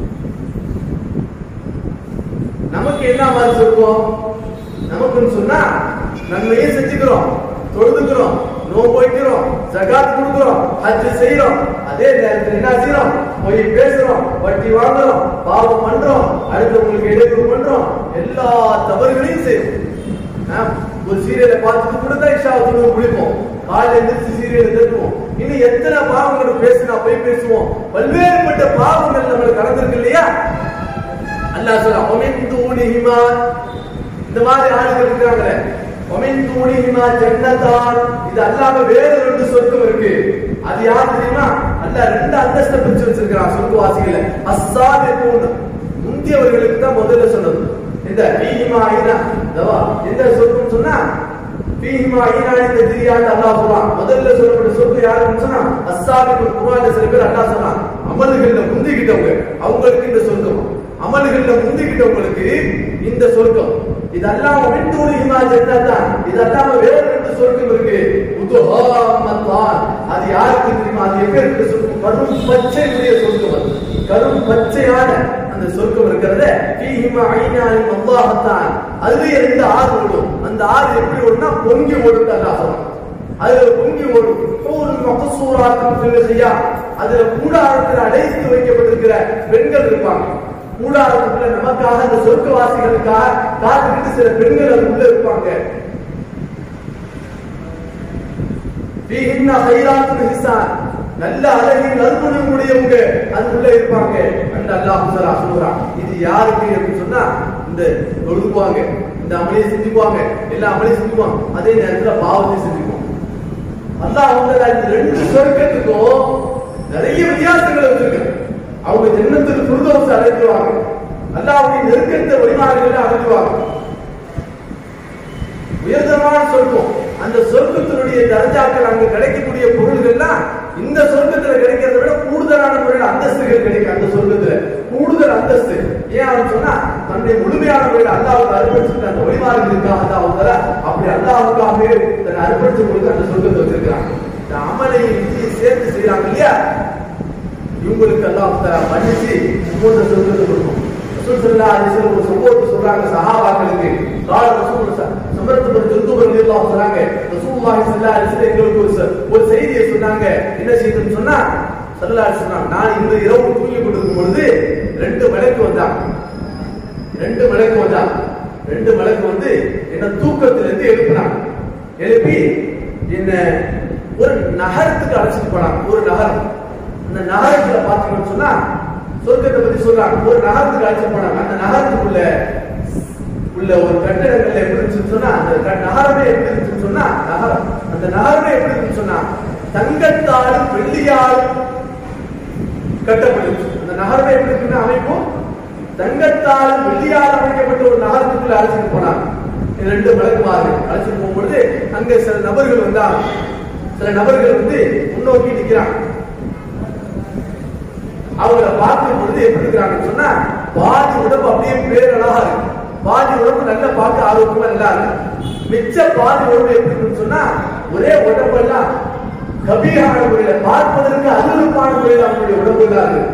Speaker 2: நமக்கு என்ன மாதிரி சொல்லுவோம் நமக்குன்னு சொன்னா நன்மையே செஞ்சுக்கிறோம் தொழுதுக்கிறோம் நோன்பு வைக்கிறோம் ஜகாத் கொடுக்கிறோம் ஹஜ் செய்யறோம் அதே நேரத்தில் என்ன செய்யறோம் போய் பேசுறோம் வட்டி வாங்குறோம் பாவம் பண்றோம் அடுத்தவங்களுக்கு இடையூறு பண்றோம் எல்லா தவறுகளையும் செய்யறோம் ஆ, ஒரு சீரியலை பார்த்துட்டு கூட தான் இஷா தொழுவு முடிப்போம் காலையில எந்திரிச்சு சீரியலை தட்டுவோம் இன்னும் எத்தனை பாவங்கள் பேசினா போய் பேசுவோம் பல்வேறுபட்ட பாவங்கள் நம்மளுக்கு கடந்திருக்கு இல்லையா அல்லாஹ் சொல்ல ஒமின் தூணிஹிமா இந்த மாதிரி ஆளுகள் இருக்காங்களே ஒமின் தூணிஹிமா ஜன்னதான் இது அல்லாம வேற ரெண்டு சொர்க்கம் இருக்கு அது யார் தெரியுமா அல்லாஹ் ரெண்டு அந்தஸ்தை பிரிச்சு வச்சிருக்கிறான் சொர்க்கவாசிகளை அஸ்ஸாபிகூன் முந்தியவர்களுக்கு தான் முதல்ல சொன்னது இந்த பீஹிமா ஐனா தவா எந்த சொர்க்கம் சொன்னா பீஹிமா ஐனா இந்த திரியான்னு அல்லாஹ் சொல்றான் முதல்ல சொல்லப்பட்ட சொர்க்கம் யாருன்னு சொன்னா அஸ்ஸாபிகூன் குர்ஆன்ல சில பேர் அல்லாஹ் சொல்றான் அமல்கள்ல முந்திக்கிட்டவங்க அவங்களுக்கு இந்த சொர்க்கம் அமல்கள்ல முந்திக்கிட்டவங்களுக்கு இந்த சொர்க்கம் இது அல்லாம விண்டூரி ஹிமா ஜன்னதான் இது அல்லாம வேற ரெண்டு சொர்க்கம் இருக்கு உதுஹாமத்தான் அது யாருக்கு தெரியுமா அது எங்க இருக்கு சொர்க்கம் கரும் பச்சையுடைய சொர்க்கம் அது கரும் பச்சையான அந்த சொர்க்கம் இருக்கிறத ஃபீஹிமா ஐனானி அல்லாஹத்தான் அதுல ரெண்டு ஆறு ஓடும் அந்த ஆறு எப்படி ஓடும்னா பொங்கி ஓடும் அல்லாஹ் சொல்றான் அதுல பொங்கி ஓடும் ஒரு மகசூராத்து செய்யா அதுல கூடாரத்தில் அடைத்து வைக்கப்பட்டிருக்கிற பெண்கள் இருப்பாங்க கூடாரத்துக்குள்ள நமக்காக அந்த சொர்க்கவாசிகளுக்காக காத்துக்கிட்டு சில பெண்கள் அது உள்ள இருப்பாங்க ஃபீஹின்ன ஹைராத்துல் ஹிசான் நல்ல அழகின் நற்குணம் உடையவங்க அது உள்ள இருப்பாங்க அந்த அல்லாஹ் சலா சொல்றான் இது யாருக்கு அப்படின்னு சொன்னா இந்த தொழுகுவாங்க இந்த அமளியை செஞ்சுக்குவாங்க எல்லா அமளியும் செஞ்சுக்குவாங்க அதே நேரத்துல பாவத்தை செஞ்சுக்குவாங்க அல்லாஹ் வந்து இந்த ரெண்டு சொர்க்கத்துக்கும் நிறைய வித்தியாசங்களை வச்சிருக்காங்க அவங்க ஜன்னத்துக்கு புருதவசை அழைத்துவாங்க அல்லாவுடைய நெருக்கத்தை வழிமாறுகளை அழைத்துவாங்க உயர்தரமான சொர்க்கம் அந்த சொர்க்கத்தினுடைய தரஜாக்கள் அங்க கிடைக்கக்கூடிய பொருள்கள்லாம் இந்த சொர்க்கத்துல கிடைக்கிறத விட கூடுதலான முறையில் அந்தஸ்துகள் கிடைக்கும் அந்த சொர்க்கத்துல கூடுதல் அந்தஸ்து ஏன் அவன் சொன்னா தன்னுடைய முழுமையான முறையில் அல்லாவுக்கு அர்ப்பணிச்சுட்டு அந்த வழிமாறுகளுக்காக அல்லாஹ் அப்படி அல்லாவுக்காகவே தன்னை அர்ப்பணிச்சு கொடுத்து அந்த சொர்க்கத்தை வச்சிருக்கிறான் இந்த அமலை இதையும் சேர்த்து செய்யறாங்க இல்லையா இவங்களுக்கு எல்லாம் தர மன்னிச்சு மூன்று சொர்க்கத்தை கொடுக்கும் ரசூல் ஸல்லல்லாஹு அலைஹி வஸல்லம் ஒரு சம்பவத்தை சொல்றாங்க சஹாபாக்களுக்கு கால ரசூல் சமரத்து பர் ஜுந்து ரலியல்லாஹு சொல்றாங்க ரசூலுல்லாஹி ஸல்லல்லாஹு அலைஹி வஸல்லம் எங்களுக்கு ஒரு ச- ஒரு செய்தியை சொன்னாங்க என்ன செய்தின்னு சொன்னா ஸல்லல்லாஹு அலைஹி வஸல்லம் நான் இந்த இரவு தூங்கி கொண்டிருக்கும் பொழுது ரெண்டு மலைக்கு வந்தாங்க ரெண்டு மலைக்கு வந்தாங்க ரெண்டு மலைக்கு வந்து என்ன தூக்கத்துல இருந்து எழுப்பினாங்க எழுப்பி என்ன ஒரு நகரத்துக்கு அழைச்சிட்டு போனாங்க ஒரு நகரம் அந்த நகரத்துல பாத்தீங்கன்னு சொன்னா சொர்க்கத்தை பத்தி சொல்றாங்க ஒரு நகரத்துக்கு அழைச்சிட்டு போனாங்க அந்த நகரத்துக்குள்ள உள்ள ஒரு கட்டடங்கள்ல எப்படி இருந்துச்சுன்னு சொன்னா அந்த க- நகரமே எப்படி இருந்துச்சுன்னு சொன்னா நகரம் அந்த நகரமே எப்படி இருந்துச்சுன்னு சொன்னா தங்கத்தாலும் வெள்ளியாலும் கட்டப்பட்டுச்சு அந்த நகரமே எப்படி இருக்குன்னா அமைப்பும் தங்கத்தால் வெள்ளியால் அமைக்கப்பட்ட ஒரு நகரத்துக்குள்ள அழைச்சிட்டு போனாங்க இது ரெண்டு விளக்குமாறு அழைச்சிட்டு போகும்பொழுது அங்க சில நபர்கள் வந்தாங்க சில நபர்கள் வந்து முன்னோக்கி நிக்கிறாங்க அவங்கள பார்க்கும் பொழுது எப்படி இருக்கிறாங்கன்னு சொன்னா பாதி உடம்பு அப்படியே பேரழகா இருக்கு பாதி உடம்பு நல்லா பார்க்க ஆரோக்கியமா நல்லா இருக்கு மிச்ச பாதி உடம்பு எப்படி இருக்குன்னு சொன்னா ஒரே உடம்பெல்லாம் கபீரான முறையில பார்ப்பதற்கு அருவருப்பான முறையில் அவங்களுடைய உடம்பு தான் இருக்கு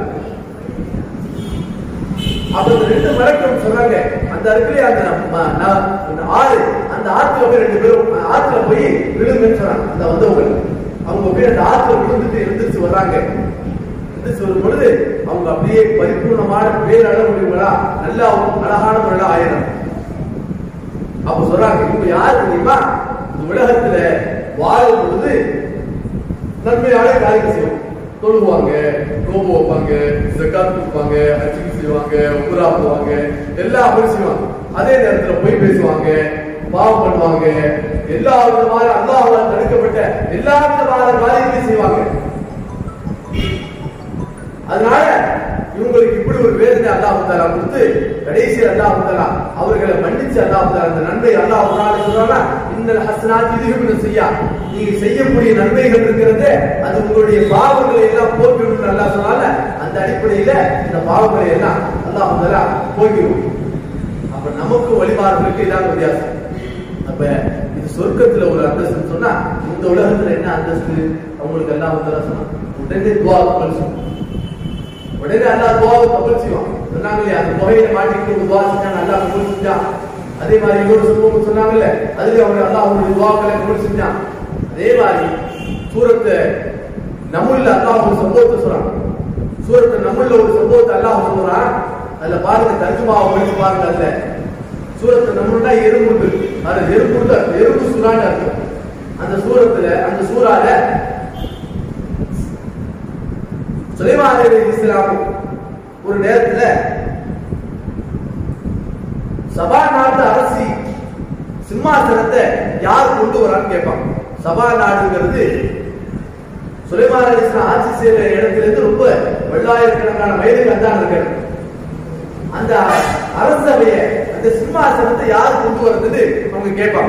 Speaker 2: அப்ப இந்த ரெண்டு மலக்கம் சொன்னாங்க அந்த இடத்துல அந்த ம- ந- இந்த ஆறு அந்த ஆத்துல போய் ரெண்டு பேரும் அந்த ஆத்துல போய் விழுங்கன்னு சொன்னாங்க அந்த வந்தவங்க அவங்க போய் அந்த ஆத்துல விழுந்துட்டு எழுந்திரிச்சு வர்றாங்க எழுந்திரிச்சு வரும் பொழுது அவங்க அப்படியே பரிபூர்ணமான பேரளவுகளா நல்லா அழகான முறையில ஆயிரம் அப்ப சொல்றாங்க இவங்க யாரு தெரியுமா இந்த உலகத்துல வாழும் பொழுது நன்மையான காரியம் செய்வோம் தொழுவாங்க நோம்பு வைப்பாங்க ஜக்காத் கொடுப்பாங்க ஹஜ்ஜுக்கு செய்வாங்க உம்ரா போவாங்க எல்லா அமலும் செய்வாங்க அதே நேரத்துல போய் பேசுவாங்க பாவம் பண்ணுவாங்க எல்லா விதமான அல்லாஹ்வால் தடுக்கப்பட்ட எல்லா விதமான காரியங்களையும் செய்வாங்க அதனால இவங்களுக்கு இப்படி ஒரு வேதனை அல்லாஹ் தாலா கொடுத்து கடைசி அல்லாஹ் தாலா அவர்களை மன்னிச்சு அல்லாஹ் தாலா அந்த நன்மை அல்லாஹ் தாலா சொல்றாங்க இந்த ஹசனாத் இதுவும் செய்யா நீங்க செய்யக்கூடிய நன்மைகள் இருக்கிறது அது உங்களுடைய பாவங்களை எல்லாம் போக்கிவிடும் அல்லாஹ் சொன்னால அந்த அடிப்படையில இந்த பாவங்களை எல்லாம் அல்லாஹ் தாலா போக்கிடும் அப்ப நமக்கு வழிபாடுகளுக்கு இதான் வித்தியாசம் அப்ப இது சொர்க்கத்துல ஒரு அந்தஸ்து சொன்னா இந்த உலகத்துல என்ன அந்தஸ்து அவங்களுக்கு எல்லாம் வந்து சொன்னா உடனே துவா கபல் செய்யும். உடனே அல்லா துவாவை கபல் செய்வான் சொன்னாங்க இல்லையா அந்த புகையில மாட்டிக்கிட்டு ஒரு துவா செஞ்சாங்க அல்லா கபல் செஞ்சான் அதே மாதிரி இன்னொரு சம்பவம் சொன்னாங்கல்ல அதுல அவங்க அல்லா அவங்களுடைய துவாக்களை கபல் செஞ்சான் அதே மாதிரி சூரத்தை நம்முள்ள அல்லாஹ் ஒரு சம்பவத்தை சொல்றான் சூரத்தை நம்முள்ள ஒரு சம்பவத்தை அல்லாஹ் சொல்றான் அதுல பாருங்க தர்ஜுமாவை படிச்சு பாருங்க அதுல சூரத்தை நம்மளுனா எறும்புண்டு அது எறும்புண்டு எறும்பு சூறான்னு அர்த்தம் அந்த சூரத்துல அந்த சூறால சுலைமான் அலி இஸ்லாம் ஒரு நேரத்துல சபா நாட்டு அரசி சிம்மாசனத்தை யார் கொண்டு வரான்னு கேட்பாங்க சபா நாடுங்கிறது சுலைமான் அலி இஸ்லாம் ஆட்சி செய்யற இடத்துல இருந்து ரொம்ப வெள்ளாயிரக்கணக்கான மைலுக்கு அந்தான் இருக்கிறது அந்த அரசவைய அந்த சிம்மாசனத்தை யார் கொண்டு வந்தது அவங்க கேட்பாங்க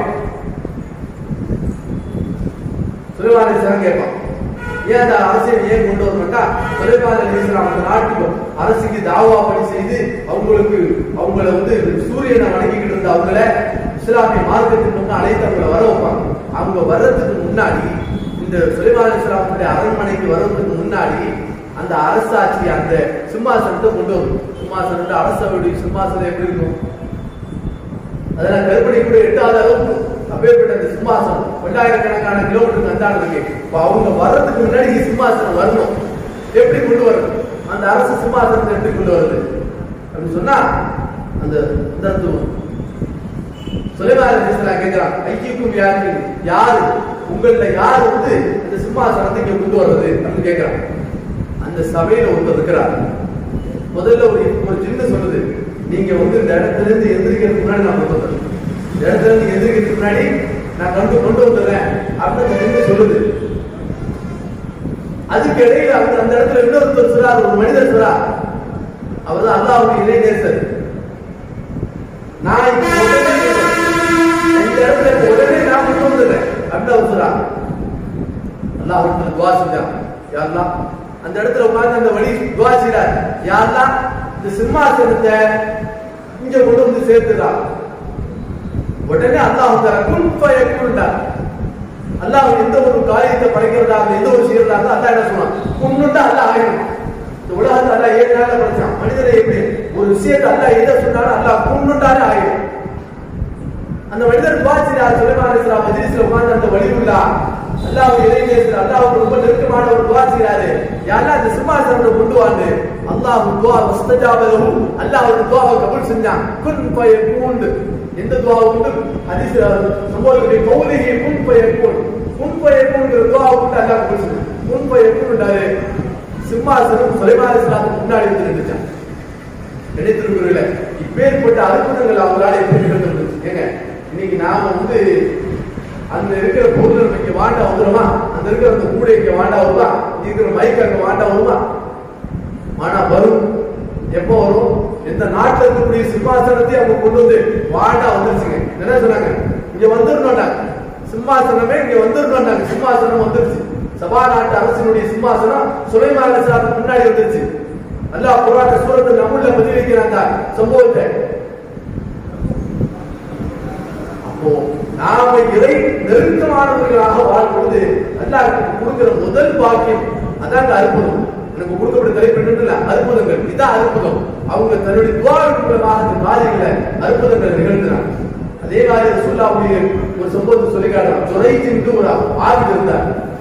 Speaker 2: சுலைமான் அலி இஸ்லாம் கேட்பான் ஏன் அந்த அரசியல் ஏன் கொண்டு வரமாட்டா சுலைமான் அலி இஸ்லாம் அந்த நாட்டுக்கு அரசுக்கு தாவா பணி செய்து அவங்களுக்கு அவங்கள வந்து சூரியனை வணங்கிக்கிட்டு இருந்த அவங்கள இஸ்லாமிய மார்க்கத்துக்கு முன்ன அழைத்து அவங்கள வர வைப்பாங்க அவங்க வர்றதுக்கு முன்னாடி இந்த சுலைமான் அலி இஸ்லாமுடைய அரண்மனைக்கு வர்றதுக்கு முன்னாடி அந்த அரசாட்சி அந்த சிம்மாசனத்தை கொண்டு வரும் சிம்மாசனத்தை அரசவையுடைய சிம்மாசனம் எப்படி இருக்கும் அதெல்லாம் கற்பனை கூட எட்டாத அளவுக்கு அப்பேற்பட்ட அந்த சிம்மாசனம் ரெண்டாயிரக்கணக்கான கிலோமீட்டருக்கு அந்தாண்டு இருக்கு இப்ப அவங்க வர்றதுக்கு முன்னாடி இங்க சிம்மாசனம் வரணும் எப்படி கொண்டு வரணும் அந்த அரசு சிம்மாசனத்தை எப்படி கொண்டு வருது அப்படின்னு சொன்னா அந்த தத்துவம் சுலைமான் அலிஸ்லாம் கேட்கிறான் ஐக்கியக்கும் யாருக்கு யாரு உங்கள யார் வந்து அந்த சிம்மாசனத்தை இங்க கொண்டு வர்றது அப்படின்னு கேட்கிறான் அந்த சபையில ஒருத்தர் இருக்கிறார் முதல்ல ஒரு ஒரு சின்ன சொல்லுது நீங்க வந்து இந்த இடத்துல இருந்து எந்திரிக்கிறதுக்கு முன்னாடி நான் கொண்டு வந்துடுறேன் இந்த இடத்துல இருந்து எந்திரிக்கிறதுக்கு முன்னாடி நான் கொண்டு கொண்டு வந்துடுறேன் அப்படின்னு அந்த சின்ன சொல்லுது அதுக்கு இடையில அந்த அந்த இடத்துல இன்னொருத்தர் சொல்றார் ஒரு மனிதர் சொல்றார் அவர் தான் அல்லாவுடைய இணை நேசர் நான் இப்ப உடனே இந்த இடத்துல இப்ப உடனே நான் கொண்டு வந்துடுறேன் அப்படின்னு அவர் சொல்றார் அல்லாஹ் அவருக்கு துவா செஞ்சான் யாரெல்லாம் அந்த இடத்துல உட்கார்ந்து அந்த வழி துவா செய்றார் யாரெல்லாம் இந்த சிம்மாசனத்தை இங்க கொண்டு வந்து சேர்த்துறான் உடனே அல்லாஹ் தர குன் ஃபயக்குன்டார் அல்லாஹ் எந்த ஒரு காரியத்தை படைக்கிறதா இருந்தா எந்த ஒரு செய்யறதா இருந்தா அல்லாஹ் என்ன சொன்னான் குன்னுண்டா அல்லாஹ் ஆயிடும் இந்த உலகத்தை அல்லாஹ் ஏழு நாள்ல படைச்சான் மனிதனை எப்படி ஒரு விஷயத்தை அல்லாஹ் எதை சொன்னாலும் அல்லாஹ் குன்னுண்டாலே ஆயிடும் அந்த மனிதர் துவாச்சினார் சுலைமான் அலிஸ்லாம் மஜ்லிஸ்ல உட்கார்ந்து அந்த வலியுள்ளா அல்லாஹ் இளைஞர் அல்லாஹ் ரொம்ப நெருக்கமான ஒரு துவா செய்றாரு யாரெல்லாம் அந்த சிம்மாசனத்தை கொண்டு வாண்டு அல்லாஹ் துவா வஸ்தஜாபலஹு அல்லாஹ் ஒரு துவாவை கபூல் செஞ்சான் குன் ஃபயகூன் எந்த துவா உண்டு ஹதீஸ் சம்பவத்துடைய கௌலிகி குன் ஃபயகூன் குன் ஃபயகூன்ங்கிற துவா உண்டு அல்லாஹ் கபூல் செஞ்சான் குன் ஃபயகூன்டாரு சிம்மாசனம் சுலைமான் அலிஸ்லாத்துக்கு முன்னாடி வந்து நின்றுச்சான் நினைத்திருக்கிறீங்கள இப்பேற்பட்ட அற்புதங்கள் அவங்களால எப்படி நிகழ்ந்துருந்துச்சு ஏங்க இன்னைக்கு நாம வந்து அந்த இருக்கிற பொருள் நம்ம இங்க வாண்டா வந்துருமா அந்த இருக்கிற அந்த கூடை இங்க வாண்டா வருமா இங்க இருக்கிற மைக் அங்க வாண்டா வருமா ஆனா வரும் எப்போ வரும் எந்த நாட்டுல இருக்கக்கூடிய சிம்மாசனத்தையும் அவங்க கொண்டு வந்து வாண்டா வந்துருச்சுங்க என்ன சொன்னாங்க இங்க வந்துடணும்னாங்க சிம்மாசனமே இங்க வந்துடணும்னாங்க சிம்மாசனம் வந்துருச்சு சபா நாட்டு அரசினுடைய சிம்மாசனம் சுலைமான் அலிஸ்லாத்துக்கு முன்னாடி வந்துருச்சு அல்லாஹ் குர்ஆன் சூரத்து நம்முள்ள பதிவு வைக்கிறாங்க சம்பவத்தை அப்போ நாம இறை நெருக்கமானவர்களாக வாழ்வது அல்லாஹ் கொடுக்கிற முதல் பாக்கியம் அதாங்க அற்புதம் எனக்கு கொடுக்கப்பட்ட தலைப்பு என்னன்னு அற்புதங்கள் இதான் அற்புதம் அவங்க தன்னுடைய துவாரின் மூலமாக அந்த காரியங்களை அற்புதங்கள் நிகழ்த்தினாங்க அதே மாதிரி சொல்லாவுடைய ஒரு சம்பவத்தை சொல்லி காட்டுறான் துறைஜின்னு ஒரு ஆவிட இருந்தார்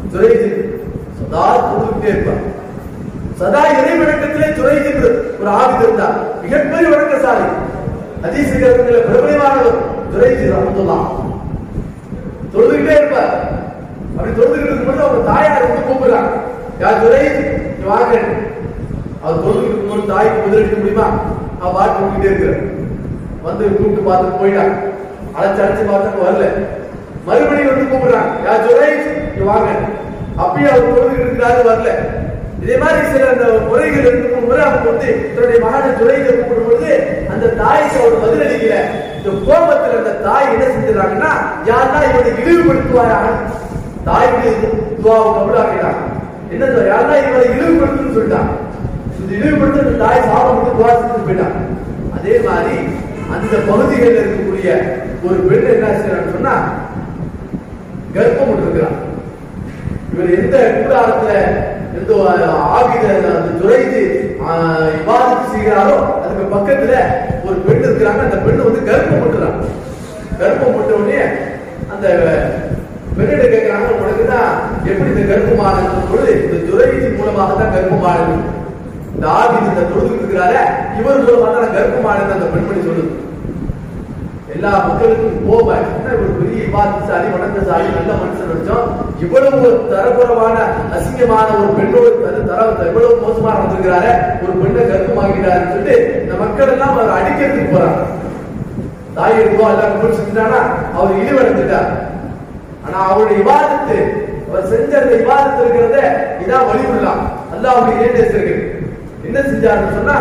Speaker 2: துரைஜி சதா தொழுதுகிட்டே இருப்பார் சதா இறை வணக்கத்திலே துரைஜி என்று ஒரு ஆவித இருந்தார் மிகப்பெரிய வணக்கசாலி ஹதீஸ் கிரந்தங்களில் பிரபலமானவர் துரைஜி ரஹமத்துல்லா தொழுதுகிட்டே இருப்பார் அப்படி தொழுதுகிட்டு இருக்கும்போது அவங்க தாயார் வந்து கூப்பிடுறாங்க யார் துரைஜி நீ வாங்க அவர் தொழுதுகிட்டு இருக்கும்போது தாய்க்கு முதலடிக்க முடியுமா அவ பாட்டு கூப்பிட்டே இருக்கிறார் வந்து கூப்பிட்டு பார்த்து போயிட்டாங்க அழைச்சு அழைச்சு பார்த்தாங்க வரல மறுபடியும் வந்து கூப்பிடுறாங்க யார் சுரேஷ் இங்க வாங்க அப்பயும் அவர் தொழுதுகிட்டு இருக்கிறாரு வரல இதே மாதிரி சில அந்த முறைகள் ரெண்டு மூணு முறை அவங்க வந்து தன்னுடைய மகனை துறையில கூப்பிடும் பொழுது அந்த தாய்க்கு அவர் பதிலளிக்கல இந்த கோபத்துல அந்த தாய் என்ன செஞ்சிடறாங்கன்னா யாருன்னா இவனை இழிவுபடுத்துவாயாக தாய்க்கு துவாவை கபலாக்கிட்டாங்க என்ன துவா? யாருன்னா இவனை இழிவுபடுத்துன்னு சொல்லிட்டாங்க இந்த இழிவுபடுத்த அந்த தாய் சாப்பிட்டு துவா செஞ்சு போயிட்டாங்க அதே மாதிரி அந்த பகுதிகளில் இருக்கக்கூடிய ஒரு பெண் என்ன செய்யறான்னு சொன்னா கர்ப்பம் இருக்கிறான் இவர் எந்த கூடாரத்துல எந்த ஆவித அந்த துறைத்து விவாதத்து செய்கிறாரோ அதுக்கு பக்கத்துல ஒரு பெண் இருக்கிறாங்க அந்த பெண் வந்து கர்ப்பம் முட்டுறாங்க கர்ப்பம் முட்ட உடனே அந்த பெண்ணிட கேட்கிறாங்க உனக்கு தான் எப்படி இந்த கர்ப்பமானது பொழுது இந்த துறைத்து மூலமாக தான் கர்ப்பமானது இந்த ஆவி இந்த தொழுது இருக்கிறார இவர் மூலமாக தான் கர்ப்பமானது அந்த பெண்மணி சொல்லுது எல்லா மக்களுக்கும் கோபம் என்ன ஒரு பெரிய இபாதசாலி வணக்கசாலி நல்ல மனுஷன் வச்சோம் இவ்வளவு ஒரு தரக்குறவான அசிங்கமான ஒரு பெண்ணோடு அது தர இவ்வளவு மோசமா நடந்திருக்கிறாரு ஒரு பெண்ணை கர்ப்பமாக்கிட்டாருன்னு சொல்லிட்டு இந்த மக்கள் எல்லாம் அவர் அடிக்கிறதுக்கு போறாங்க தாய் இருக்கோ எல்லாம் கபூல் செஞ்சுட்டானா அவர் இழிவடைஞ்சிட்டார் ஆனா அவருடைய இபாதத்து அவர் செஞ்ச அந்த இபாதத்து இருக்கிறத இதான் வழிவிடலாம் அல்லாஹ்வுடைய ஏதேசர்கள் என்ன செஞ்சாருன்னு சொன்னா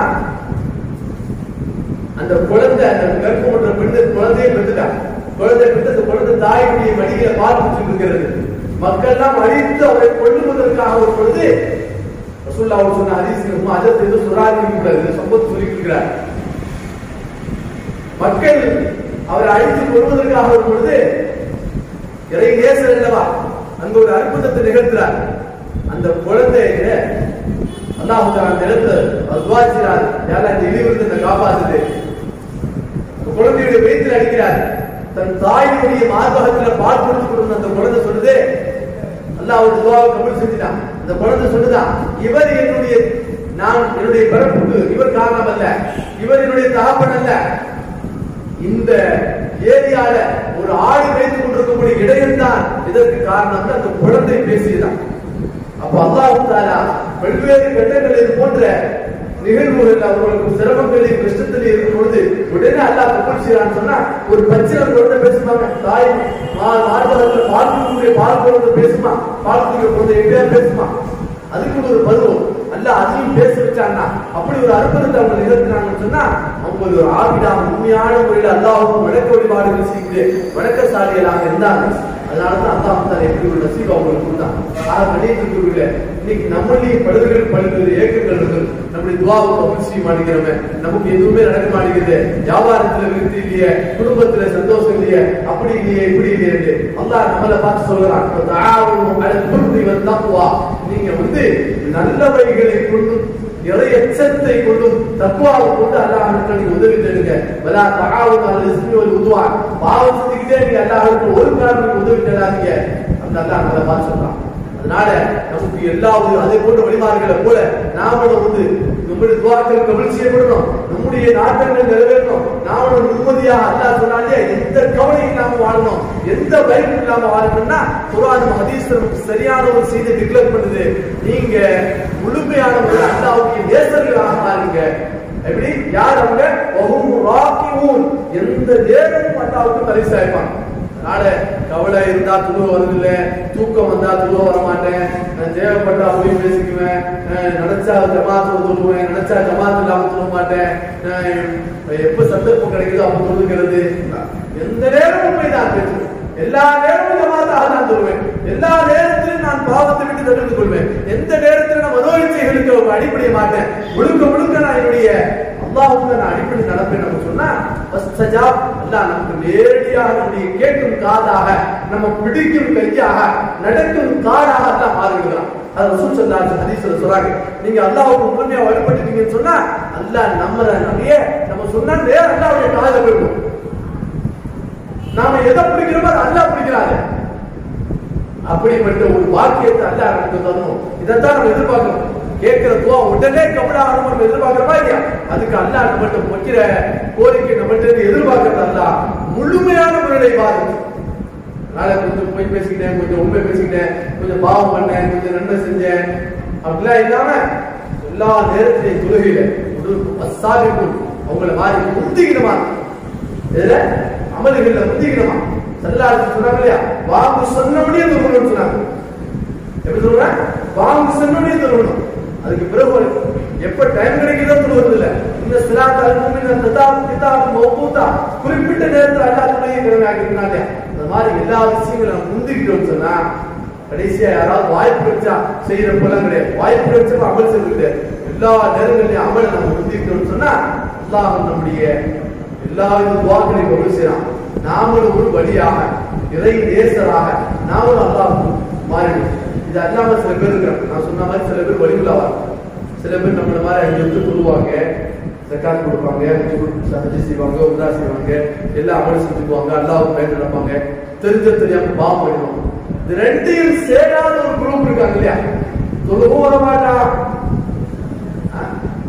Speaker 2: அந்த குழந்தை அந்த கர்ப்பமற்ற பெண்ணு குழந்தையை பெற்றுட்டான் குழந்தை பெற்று அந்த குழந்தை தாயுடைய மடியில பால் குடிச்சுட்டு இருக்கிறது மக்கள் எல்லாம் அழித்து அவரை கொள்ளுவதற்காக ஒரு பொழுது ரசூல்லா அவர் சொன்ன ஹதீஸ் அதற்கு எதுவும் சொல்லாதீங்க கூடாது சம்பத் சொல்லிக்கிறார் மக்கள் அவரை அழித்து கொள்வதற்காக ஒரு பொழுது இறை நேசர் அல்லவா அங்க ஒரு அற்புதத்தை நிகழ்த்துறார் அந்த குழந்தைய அல்லாஹ் அந்த இடத்துல துவாச்சிறார் யாரா இந்த இழிவிருந்து இந்த காப்பாத்துது அந்த குழந்தையுடைய வயிற்றில் அடிக்கிறார் தன் தாயினுடைய மார்பகத்துல பால் கொடுத்து கொடுத்த அந்த குழந்தை சொல்லுது அல்லாஹ் ஒரு துவாவை கபூல் செஞ்சுட்டான் அந்த குழந்தை சொல்லுதான் இவர் என்னுடைய நான் என்னுடைய பிறப்புக்கு இவர் காரணம் அல்ல இவர் என்னுடைய தகப்பன் அல்ல இந்த ஏரியால ஒரு ஆடு வைத்துக் கொண்டிருக்கக்கூடிய இடையில் தான் இதற்கு காரணம் அந்த குழந்தை பேசியதான் அப்ப அல்லாஹ் தாலா பல்வேறு கட்டங்கள் இது போன்ற நிகழ்வுகள் அவங்களுக்கு சிரமங்களையும் கஷ்டத்திலையும் இருக்கும் பொழுது உடனே அல்லாஹ் கபூல் செய்யறான்னு சொன்னா ஒரு பச்சை குழந்தை பேசுவாங்க தாய் மா- மார்பகத்தில் பால் கொடுக்கக்கூடிய பால் குழந்தை பேசுமா பால் குடிக்கிற குழந்தை எப்படியா பேசுமா அதுக்கு ஒரு பருவம் அல்ல அதையும் பேச வச்சாங்கன்னா அப்படி ஒரு அற்புதத்தை அவங்க நிகழ்த்தினாங்கன்னு சொன்னா அவங்க ஒரு ஆவிடா உண்மையான முறையில் அல்லாஹும் வணக்க வழிபாடுகள் செய்யக்கூடிய வணக்கசாலிகளாக இருந்தாங்க அதனாலதான் அல்லாஹ் தான் எப்படி ஒரு நசீப் அவங்களுக்கு கொடுத்தான் ஆக கணியத்திற்குள்ள இன்னைக்கு நம்மளையே பழுதுகள் பல்வேறு ஏக்கங்கள் இருக்கு நம்முடைய துவாவை கபூல் செய்ய மாட்டேங்கிறவங்க நமக்கு எதுவுமே நடக்க மாட்டேங்குது வியாபாரத்துல விருத்தி இல்லையே குடும்பத்துல சந்தோஷம் இல்லையே அப்படி இல்லையே இப்படி இல்லையே அல்லாஹ் நம்மளை பார்த்து சொல்றான் தாவும் அழுத்தி வந்தாக்குவா நீங்க வந்து நல்லவைகளை கொண்டும் இறை எச்சத்தை கொண்டும் தக்குவாவை கொண்டு அல்லாஹ் நீங்க உதவி தேடுங்க வலா தகாவும் அல்லது இஸ்மிவல் உதுவா பாவம் செஞ்சுக்கிட்டே நீங்க அல்லாஹ்வுக்கு ஒரு காரணம் உதவி தேடாதீங்க அந்த அல்லாஹ் நம்மளை பார்த்து சொல்றான் அதனால நமக்கு எல்லா ஒரு அதே போன்ற வழிமாறுகளை போல நாமளும் வந்து நம்முடைய துவாக்கள் கபல் செய்யப்படணும் நம்முடைய நாட்டங்கள் நிறைவேறணும் நாமளும் நிம்மதியாக அல்லாஹ் சொன்னாலே எந்த கவலை இல்லாம வாழணும் எந்த பயமும் இல்லாம வாழணும்னா குரான் ஹதீஸ் நமக்கு சரியான ஒரு செய்தி டிக்ளேர் பண்ணுது நீங்க முழுமையான ஒரு அல்லாவுடைய நேசர்களாக மாறுங்க எப்படி யார் அவங்க வஹும் ராக்கிஊன் எந்த நேரமும் அல்லாவுக்கு பரிசு ஆயிப்பாங்க அதனால கவலை இருந்தா துருவ வருதில்ல தூக்கம் வந்தா துருவ வர மாட்டேன் நான் தேவைப்பட்டா அப்படியே பேசிக்குவேன் நான் நினைச்சா ஜமாத்துல தொழுவேன் நினைச்சா ஜமாத் இல்லாம தொழ மாட்டேன் நான் எப்ப சந்தர்ப்பம் கிடைக்குதோ அப்ப தொழுகிறது எந்த நேரமும் போய் நான் பேசுவேன் எல்லா நேரமும் ஜமாத்தாக நான் தொழுவேன் எல்லா நேரத்திலும் நான் பாவத்தை விட்டு தடுத்துக் கொள்வேன் எந்த நேரத்திலும் நான் மனோயிச்சைகளுக்கு அடிப்படைய மாட்டேன் முழுக்க முழுக்க நான் என்னுடைய அல்லாஹுக்கு நான் அடிப்படை நடப்பேன் நம்ம சொன்னா ஃபஸ்தஜாப் அல்லாஹ் நமக்கு நேரடியாக நம்முடைய கேட்கும் காதாக நம்ம பிடிக்கும் கையாக நடக்கும் காடாக அல்லாஹ் மாறுகிறான் அது ரசூல் ஸல்லல்லாஹு அலைஹி ஹதீஸ்ல சொல்றாங்க நீங்க அல்லாஹ்வுக்கு முழுமையா வழிபட்டுட்டீங்கன்னு சொன்னா அல்லாஹ் நம்மற நபியே நம்ம சொன்னா நேர அல்லாஹ்வுடைய காதை போயிடும் நாம எதை பிடிக்கிறோமோ அது அல்லாஹ் பிடிக்கிறாரு அப்படிப்பட்ட ஒரு வாக்கியத்தை அல்லாஹ் நமக்கு தரணும் இதைத்தான் நம்ம எதிர்பார்க்கணும் கேட்கிற துவா உடனே கபடாகணும் நம்ம எதிர்பார்க்கிறோமா இல்லையா அதுக்கு அல்லாஹ் நம்மகிட்ட வைக்கிற கோரிக்கை நம்மகிட்ட இருந்து எதிர்பார்க்கறது அல்லாஹ் முழுமையான முறையில பாருங்க நாளை கொஞ்சம் போய் பேசிக்கிட்டேன் கொஞ்சம் உண்மை பேசிக்கிட்டேன் கொஞ்சம் பாவம் பண்ணேன் கொஞ்சம் நன்மை செஞ்சேன் அப்படிலாம் இல்லாம எல்லா நேரத்திலையும் தொழுகையில அசாபிக்கும் அவங்கள மாதிரி முந்திக்கணுமா இதுல அமல்கள்ல முந்திக்கணுமா சல்லாச்சு சொன்னாங்க இல்லையா வாங்கு சொன்னபடியே தொழுகணும்னு சொன்னாங்க எப்படி சொல்றேன் வாங்கு சொன்னபடியே தொழுகணும் அதுக்கு பிறகு ஒரு- எப்ப டைம் கிடைக்குதோ தொழுவது இல்ல இந்த சிலாத் அல்முமின் அந்த கிதாப் கிதாப் மௌகூதா குறிப்பிட்ட நேரத்துல அல்லாஹ் துணையை கடமையாக்கிருக்காங்க அந்த மாதிரி எல்லா விஷயங்களும் நம்ம முந்திக்கிட்டோம்னு சொன்னா கடைசியா யாராவது வாய்ப்பு கிடைச்சா செய்யற போலாம் கிடையாது வாய்ப்பு கிடைச்சா அமல் செய்வது கிடையாது எல்லா நேரங்களையும் அமலை நம்ம முந்திக்கிட்டோம்னு சொன்னா அல்லாஹ் நம்முடைய எல்லா வித துவாக்களையும் கபூல் செய்யலாம் நாமளும் ஒரு வழியாக இறை நேசராக நாமளும் அல்லாஹ்வுக்கு மாறிடும் இது அல்லாம சில பேர் இருக்கிறாங்க நான் சொன்ன மாதிரி சில பேர் வழிகுலாவாங்க சில பேர் நம்மள மாதிரி அஞ்சு வந்து சொல்லுவாங்க ஜக்காத் கொடுப்பாங்க சஹஜி செய்வாங்க உதா செய்வாங்க எல்லாம் அமல் செஞ்சுக்குவாங்க அல்லாஹ் பயன் நடப்பாங்க தெரிஞ்ச தெரியாம பாவம் பண்ணிடுவாங்க இது ரெண்டையும் சேராத ஒரு குரூப் இருக்காங்க இல்லையா தொழுவும் வர மாட்டான் ஆ?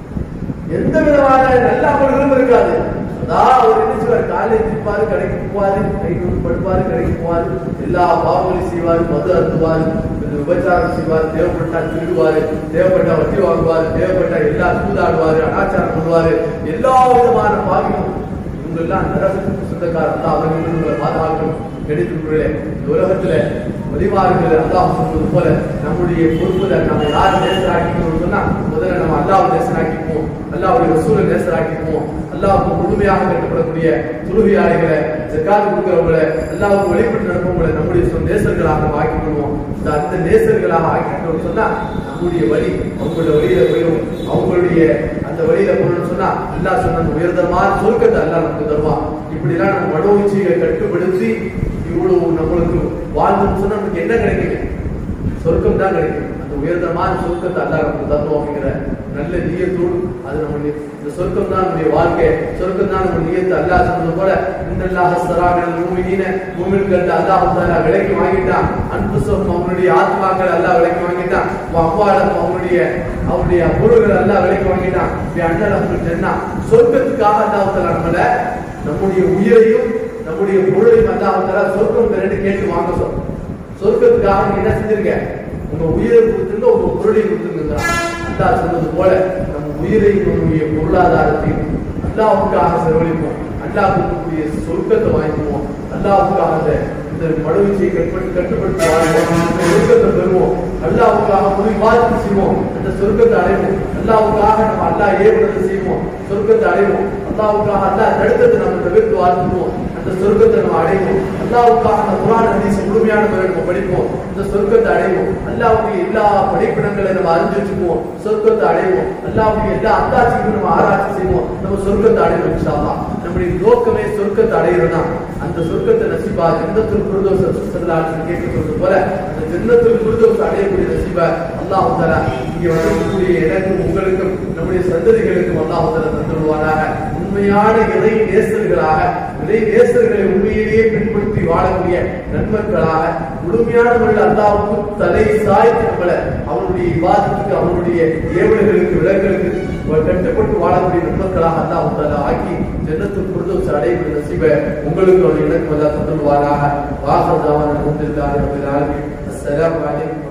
Speaker 2: எந்த விதமான நல்ல அமல்களும் இருக்காது அதான் அவர் என்ன செய்வார் காலேஜ் இருப்பாரு கடைக்கு போவாரு கை கொண்டு படுப்பாரு கடைக்கு போவாரு எல்லா பாவங்களையும் செய்வாரு மது அருந்துவாரு கொஞ்சம் விபச்சாரம் செய்வார் தேவைப்பட்டா திருடுவாரு தேவைப்பட்டா வட்டி வாங்குவாரு தேவைப்பட்டா எல்லா சூதாடுவாரு அனாச்சாரம் பண்ணுவாரு எல்லா விதமான பாவிகளும் இவங்க எல்லாம் நரகத்துக்கு சொந்தக்காரர் தான் அவர்கள் உங்களை பாதுகாக்கணும் கிடைத்துள்ளே இந்த உலகத்துல வழிமாறுகள் அல்லாஹ் சொல்வது போல நம்முடைய பொறுப்புல நம்ம யார் நேசராக்கிக்கணும்னு சொன்னா முதல்ல நம்ம அல்லாஹ் நேசராக்கிப்போம் அல்லாஹ்வுடைய ரசூலை நேசராக்கிப்போம் அல்லாஹ்வுக்கு முழுமையாக கட்டுப்படக்கூடிய தொழுகையாளிகளை ஜக்காத் கொடுக்கிறவங்களை அல்லாஹ்வுக்கு வழிபட்டு நடப்பவங்களை நம்முடைய சொந்த நேசர்களாக ஆக்கிக்கொள்வோம் இந்த அந்த நேசர்களாக ஆக்கிக்கணும்னு சொன்னா நம்முடைய வழி அவங்களோட வழியில போயிடும் அவங்களுடைய அந்த வழியில போகணும்னு சொன்னா அல்லாஹ் சொன்ன அந்த உயர்தமான சொர்க்கத்தை அல்லாஹ் நமக்கு தருவான் இப்படிலாம் நம்ம மனோச்சியை கட்டுப்படுத்தி இவ்வளவு நம்மளுக்கு வாழ்ந்தோம்னு சொன்னா நமக்கு என்ன கிடைக்குங்க சொர்க்கம் தான் கிடைக்கும் அந்த உயர்தமான சொர்க்கத்தை அல்லாஹ் நமக்கு தருவோம் அப்படிங்கிற நல்ல நீயத்தோடு அது நம்ம நி- இந்த சொர்க்கம் தான் நம்முடைய வாழ்க்கை சொர்க்கம் தான் நம்ம நீயத்தை அல்லாஹ் சொன்னது போல இன்னல்லாஹ் சராகல் மூமினீன மூமின்கள் அல்லாஹ் தஆலா விலைக்கு வாங்கிட்டான் அன்புசம் அவனுடைய ஆத்மாக்கள் அல்லாஹ் விலைக்கு வாங்கிட்டான் அவ்வாடம் அவனுடைய அவருடைய பொருள்கள் எல்லாம் விலைக்கு வாங்கிட்டான் இப்படி அண்ணல் அப்படி சொன்னா சொர்க்கத்துக்காக அல்லாஹ் தஆலா நம்மள நம்முடைய உயிரையும் நம்முடைய பொருளையும் அல்லாஹ் தஆலா சொர்க்கம் பெறன்னு கேட்டு வாங்க சொல்றோம் சொர்க்கத்துக்காக நீங்க என்ன செஞ்சிருக்க உங்க உயிரை கொடுத்துருங்க உங்க பொருளையும் கொடுத்துருங்க அல்லாஹ் சொன்னது போல நம்ம உயிரையும் நம்முடைய பொருளாதாரத்தையும் அல்லாஹ்வுக்காக செலவழிப்போம் அல்லாஹ் கொடுக்கக்கூடிய சொர்க்கத்தை வாங்கிக்குவோம் அல்லாஹ்வுக்காக அந்த இந்த மனுவிச்சை கட்டுப்பட்டு கட்டுப்பட்டு வாழ்வோம் அந்த சொர்க்கத்தை பெறுவோம் அல்லாஹ்வுக்காக முழு வாய்ப்பு செய்வோம் அந்த சொர்க்கத்தை அடைவோம் அல்லாஹ்வுக்காக நம்ம அல்லாஹ் ஏவுறதை செய்வோம் சொர்க்கத்தை அடைவோம் அல்லாஹ்வுக்காக அல்லாஹ் தடுத்ததை நம்ம தவிர்த்து வாழ்த்துவோம் அந்த சொர்க்கத்தை நம்ம அடைவோம் அல்லாஹ்வுக்காக அந்த குரான் ஹதீஸ் முழுமையான முறையில் நம்ம படிப்போம் இந்த சொர்க்கத்தை அடைவோம் அல்லாஹ்வுடைய எல்லா படிப்பிடங்களை நம்ம அறிஞ்சு வச்சுக்குவோம் சொர்க்கத்தை அடைவோம் அல்லாஹ்வுடைய எல்லா அத்தாட்சிகளும் நம்ம ஆராய்ச்சி செய்வோம் நம்ம சொர்க்கத்தை அடைவோம் இன்ஷா அல்லாஹ் நம்முடைய நோக்கமே சொர்க்கத்தை அடையிறதா அந்த சொர்க்கத்தை நசிபா ஜன்னத்துல் குருதோஸ் சல்லாஹ் கேட்க சொல்றது போல அந்த ஜன்னத்துல் குருதோஸ் அடையக்கூடிய நசிபா அல்லாஹ் தஆலா இங்கே வரக்கூடிய எனக்கும் உங்களுக்கும் நம்முடைய சந்ததிகளுக்கும் அல்லாஹ் தஆலா தந்துடுவாராக உண்மையான இறை நேசர்களாக இறை நேசர்களை உண்மையிலேயே பின்பற்றி வாழக்கூடிய நண்பர்களாக முழுமையான முறையில் அல்லாவுக்கு தலை சாய்த்து நம்மள அவனுடைய விவாதத்துக்கு அவனுடைய ஏவல்களுக்கு விலங்குகளுக்கு கட்டுப்பட்டு வாழக்கூடிய நண்பர்களாக அல்லாஹ் தஆலா ஆக்கி ஜன்னத்துல் குருதோஸ் அடையக்கூடிய நசீபை உங்களுக்கு அவர் எனக்கு வந்தா தந்துடுவாராக வாசல் ஜாவான் அல்ஹம்துலில்லாஹி ரப்பில் ஆலமீன் அஸ்ஸலாமு அலைக்கும்